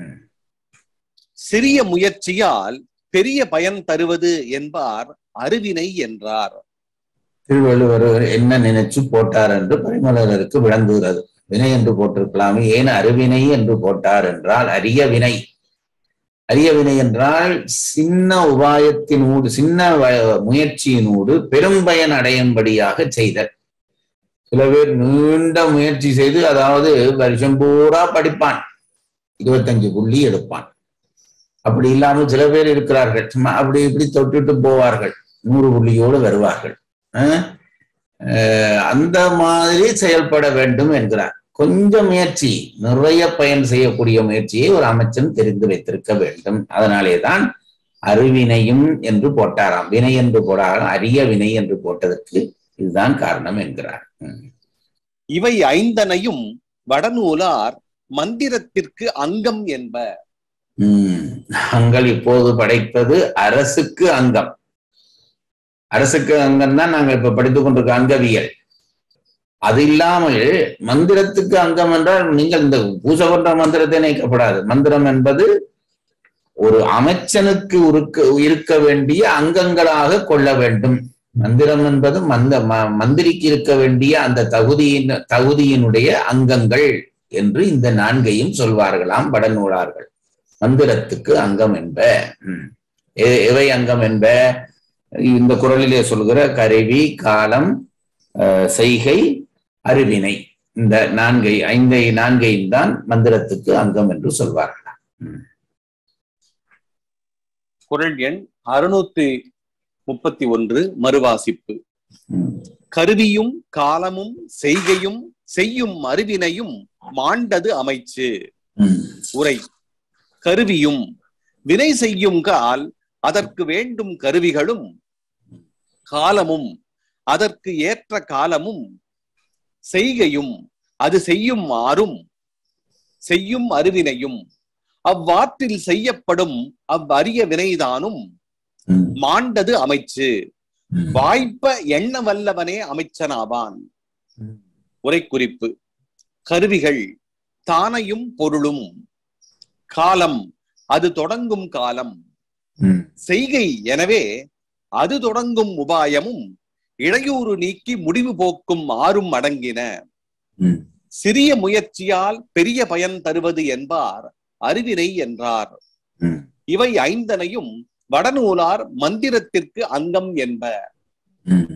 சிறிய முயற்சியால் பெரிய பயன் தருவது என்பார் அறிவினை என்றார் திருவள்ளுவர் என்ன நினைச்சு போட்டார் என்று பரிமலருக்கு விளங்குகிறது வினை என்று போட்டிருக்கலாமே ஏன் அருவினை என்று போட்டார் என்றால் அரிய வினை அரிய வினை என்றால் சின்ன உபாயத்தினூடு சின்ன வ- முயற்சியினூடு பெரும் பயன் அடையும்படியாக செய்தல் சில பேர் நீண்ட முயற்சி செய்து அதாவது வருஷம் பூரா படிப்பான் இருபத்தஞ்சு புள்ளி எடுப்பான் அப்படி இல்லாமல் சில பேர் இருக்கிறார்கள் சும்மா அப்படி இப்படி தொட்டுட்டு போவார்கள் நூறு புள்ளியோடு வருவார்கள் அஹ் அஹ் அந்த மாதிரி செயல்பட வேண்டும் என்கிறார் கொஞ்சம் முயற்சி நிறைய பயன் செய்யக்கூடிய முயற்சியை ஒரு அமைச்சன் தெரிந்து வைத்திருக்க வேண்டும் அதனாலே தான் அருவினையும் என்று போட்டாராம் வினை என்று போடாராம் அரிய வினை என்று போட்டதற்கு இதுதான் காரணம் என்கிறார் ம். இவை ஐந்தனையும் வடநூலார் மந்திரத்திற்கு அங்கம் என்ப உம் நாங்கள் இப்போது படைப்பது அரசுக்கு அங்கம் அரசுக்கு அங்கம் தான் நாங்கள் இப்ப படித்துக் கொண்டிருக்க அங்கவியல் அது இல்லாமல் மந்திரத்துக்கு அங்கம் என்றால் நீங்கள் இந்த பூஜை பண்ற மந்திரத்தை நினைக்கப்படாது மந்திரம் என்பது ஒரு அமைச்சனுக்கு இருக்க இருக்க வேண்டிய அங்கங்களாக கொள்ள வேண்டும் மந்திரம் என்பது மந்த ம- மந்திரிக்கு இருக்க வேண்டிய அந்த தகுதியின் தகுதியினுடைய அங்கங்கள் என்று இந்த நான்கையும் சொல்வார்களாம் வடநூலார்கள் மந்திரத்துக்கு அங்கம் என்ப ம். எ- எவை அங்கம் என்ப இந்த குரலிலே சொல்கிற கருவி காலம் அஹ், செய்கை அறிவினை இந்த நான்கை ஐந்தை நான்கையும் தான் மந்திரத்துக்கு அங்கம் என்று சொல்வார்களாம் ம். குரல் எண் அறுநூத்தி முப்பத்தி ஒன்று மறுவாசிப்பு ம். கருவியும் காலமும் செய்கையும் செய்யும் அறிவினையும் மாண்டது அமைச்சு ம். உரை கருவியும் வினை செய்யும் கால் அதற்கு வேண்டும் கருவிகளும் காலமும் அதற்கு ஏற்ற காலமும் செய்கையும் அது செய்யும் ஆறும் செய்யும் அறிவினையும் அவ்வாற்றில் செய்யப்படும் அவ்வரிய வினைதானும் ம். மாண்டது அமைச்சு ம். வாய்ப்ப எண்ண வல்லவனே அமைச்சனாவான் ம். உரை குறிப்பு கருவிகள் தானையும் பொருளும் காலம் அது தொடங்கும் காலம் ம். செய்கை எனவே அது தொடங்கும் உபாயமும் இடையூறு நீக்கி முடிவு போக்கும் ஆறும் அடங்கின ம். சிறிய முயற்சியால் பெரிய பயன் தருவது என்பார் அறிவினை என்றார் ம். இவை ஐந்தனையும் வடநூலார் மந்திரத்திற்கு அங்கம் என்ப ம்.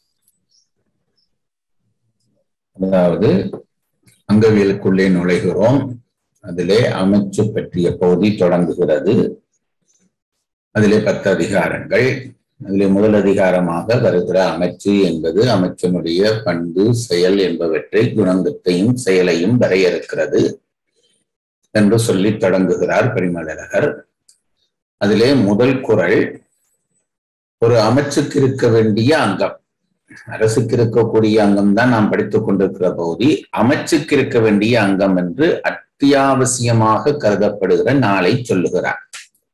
அதாவது அங்கவியலுக்குள்ளே நுழைகிறோம் அதிலே அமைச்சு பற்றிய பகுதி தொடங்குகிறது அதிலே பத்து அதிகாரங்கள் அதிலே முதல் அதிகாரமாக வருகிற அமைச்சு என்பது அமைச்சனுடைய பண்பு செயல் என்பவற்றை குணங்கத்தையும் செயலையும் வரையறுக்கிறது என்று சொல்லி தொடங்குகிறார் பரிமளகர் அதிலே முதல் குறள் ஒரு அமைச்சுக்கு இருக்க வேண்டிய அங்கம் அரசுக்கு இருக்கக்கூடிய அங்கம் தான் நாம் படித்துக் கொண்டிருக்கிற பகுதி அமைச்சுக்கு இருக்க வேண்டிய அங்கம் என்று அத்தியாவசியமாக கருதப்படுகிற நாளை சொல்லுகிறார்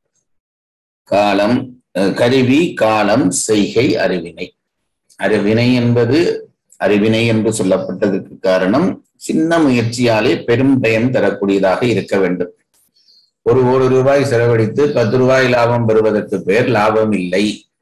காலம் அஹ், கருவி காலம் செய்கை அறிவினை அறிவினை என்பது அறிவினை என்று சொல்லப்பட்டதற்கு காரணம் சின்ன முயற்சியாலே பெரும் பயன் தரக்கூடியதாக இருக்க வேண்டும் ஒரு கோடி ரூபாய் செலவழித்து பத்து ரூபாய் லாபம் பெறுவதற்கு பேர் லாபம் இல்லை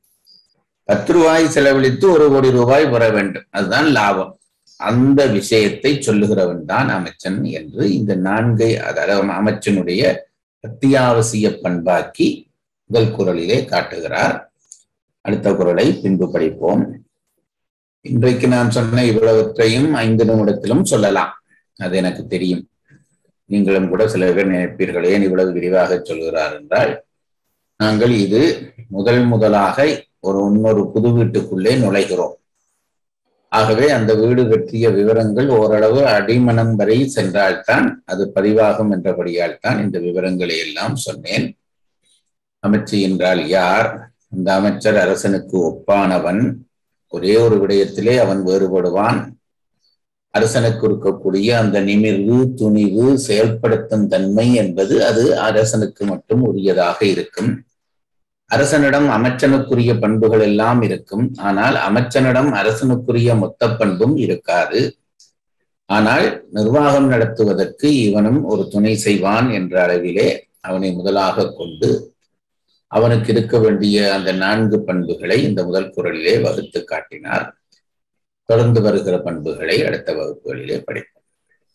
பத்து ரூபாய் செலவழித்து ஒரு கோடி ரூபாய் பெற வேண்டும் அதுதான் லாபம் அந்த விஷயத்தை சொல்லுகிறவன் தான் அமைச்சன் என்று இந்த நான்கை அதாவது அமைச்சனுடைய அத்தியாவசிய பண்பாக்கி முதல் குரலிலே காட்டுகிறார் அடுத்த குரலை பின்பு படிப்போம் இன்றைக்கு நான் சொன்ன இவ்வளவற்றையும் ஐந்து நிமிடத்திலும் சொல்லலாம் அது எனக்கு தெரியும் நீங்களும் கூட சில பேர் நினைப்பீர்கள் ஏன் இவ்வளவு விரிவாக சொல்கிறார் என்றால் நாங்கள் இது முதல் முதலாக ஒரு இன்னொரு புது வீட்டுக்குள்ளே நுழைகிறோம் ஆகவே அந்த வீடு பற்றிய விவரங்கள் ஓரளவு அடிமனம் வரை சென்றால்தான் அது பதிவாகும் என்றபடியால் தான் இந்த விவரங்களை எல்லாம் சொன்னேன் அமைச்சு என்றால் யார் அந்த அமைச்சர் அரசனுக்கு ஒப்பானவன் ஒரே ஒரு விடயத்திலே அவன் வேறுபடுவான் அரசனுக்கு இருக்கக்கூடிய அந்த நிமிர்வு துணிவு செயல்படுத்தும் தன்மை என்பது அது அரசனுக்கு மட்டும் உரியதாக இருக்கும் அரசனிடம் அமைச்சனுக்குரிய பண்புகள் எல்லாம் இருக்கும் ஆனால் அமைச்சனிடம் அரசனுக்குரிய மொத்த பண்பும் இருக்காது ஆனால் நிர்வாகம் நடத்துவதற்கு இவனும் ஒரு துணை செய்வான் என்ற அளவிலே அவனை முதலாக கொண்டு அவனுக்கு இருக்க வேண்டிய அந்த நான்கு பண்புகளை இந்த முதல் குரலிலே வகுத்து காட்டினார் தொடர்ந்து வருகிற பண்புகளை அடுத்த வகுப்புகளிலே படிப்போம்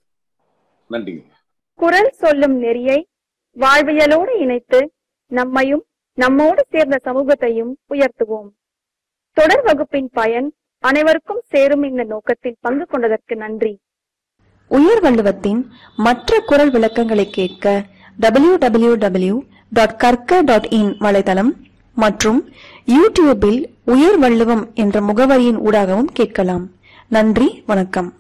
நன்றி குரல் சொல்லும் நெறியை வாழ்வியலோடு இணைத்து நம்மையும் நம்மோடு சேர்ந்த சமூகத்தையும் உயர்த்துவோம் தொடர் வகுப்பின் பயன் அனைவருக்கும் சேரும் இந்த நோக்கத்தில் பங்கு கொண்டதற்கு நன்றி உயர் வள்ளுவத்தின் மற்ற குரல் விளக்கங்களை கேட்க டபிள்யூ டபிள்யூ டபிள்யூ டாட் கற்க டாட் இன் வலைதளம் மற்றும் யூடியூபில் உயர் வள்ளுவம் என்ற முகவரியின் ஊடாகவும் கேட்கலாம் நன்றி வணக்கம்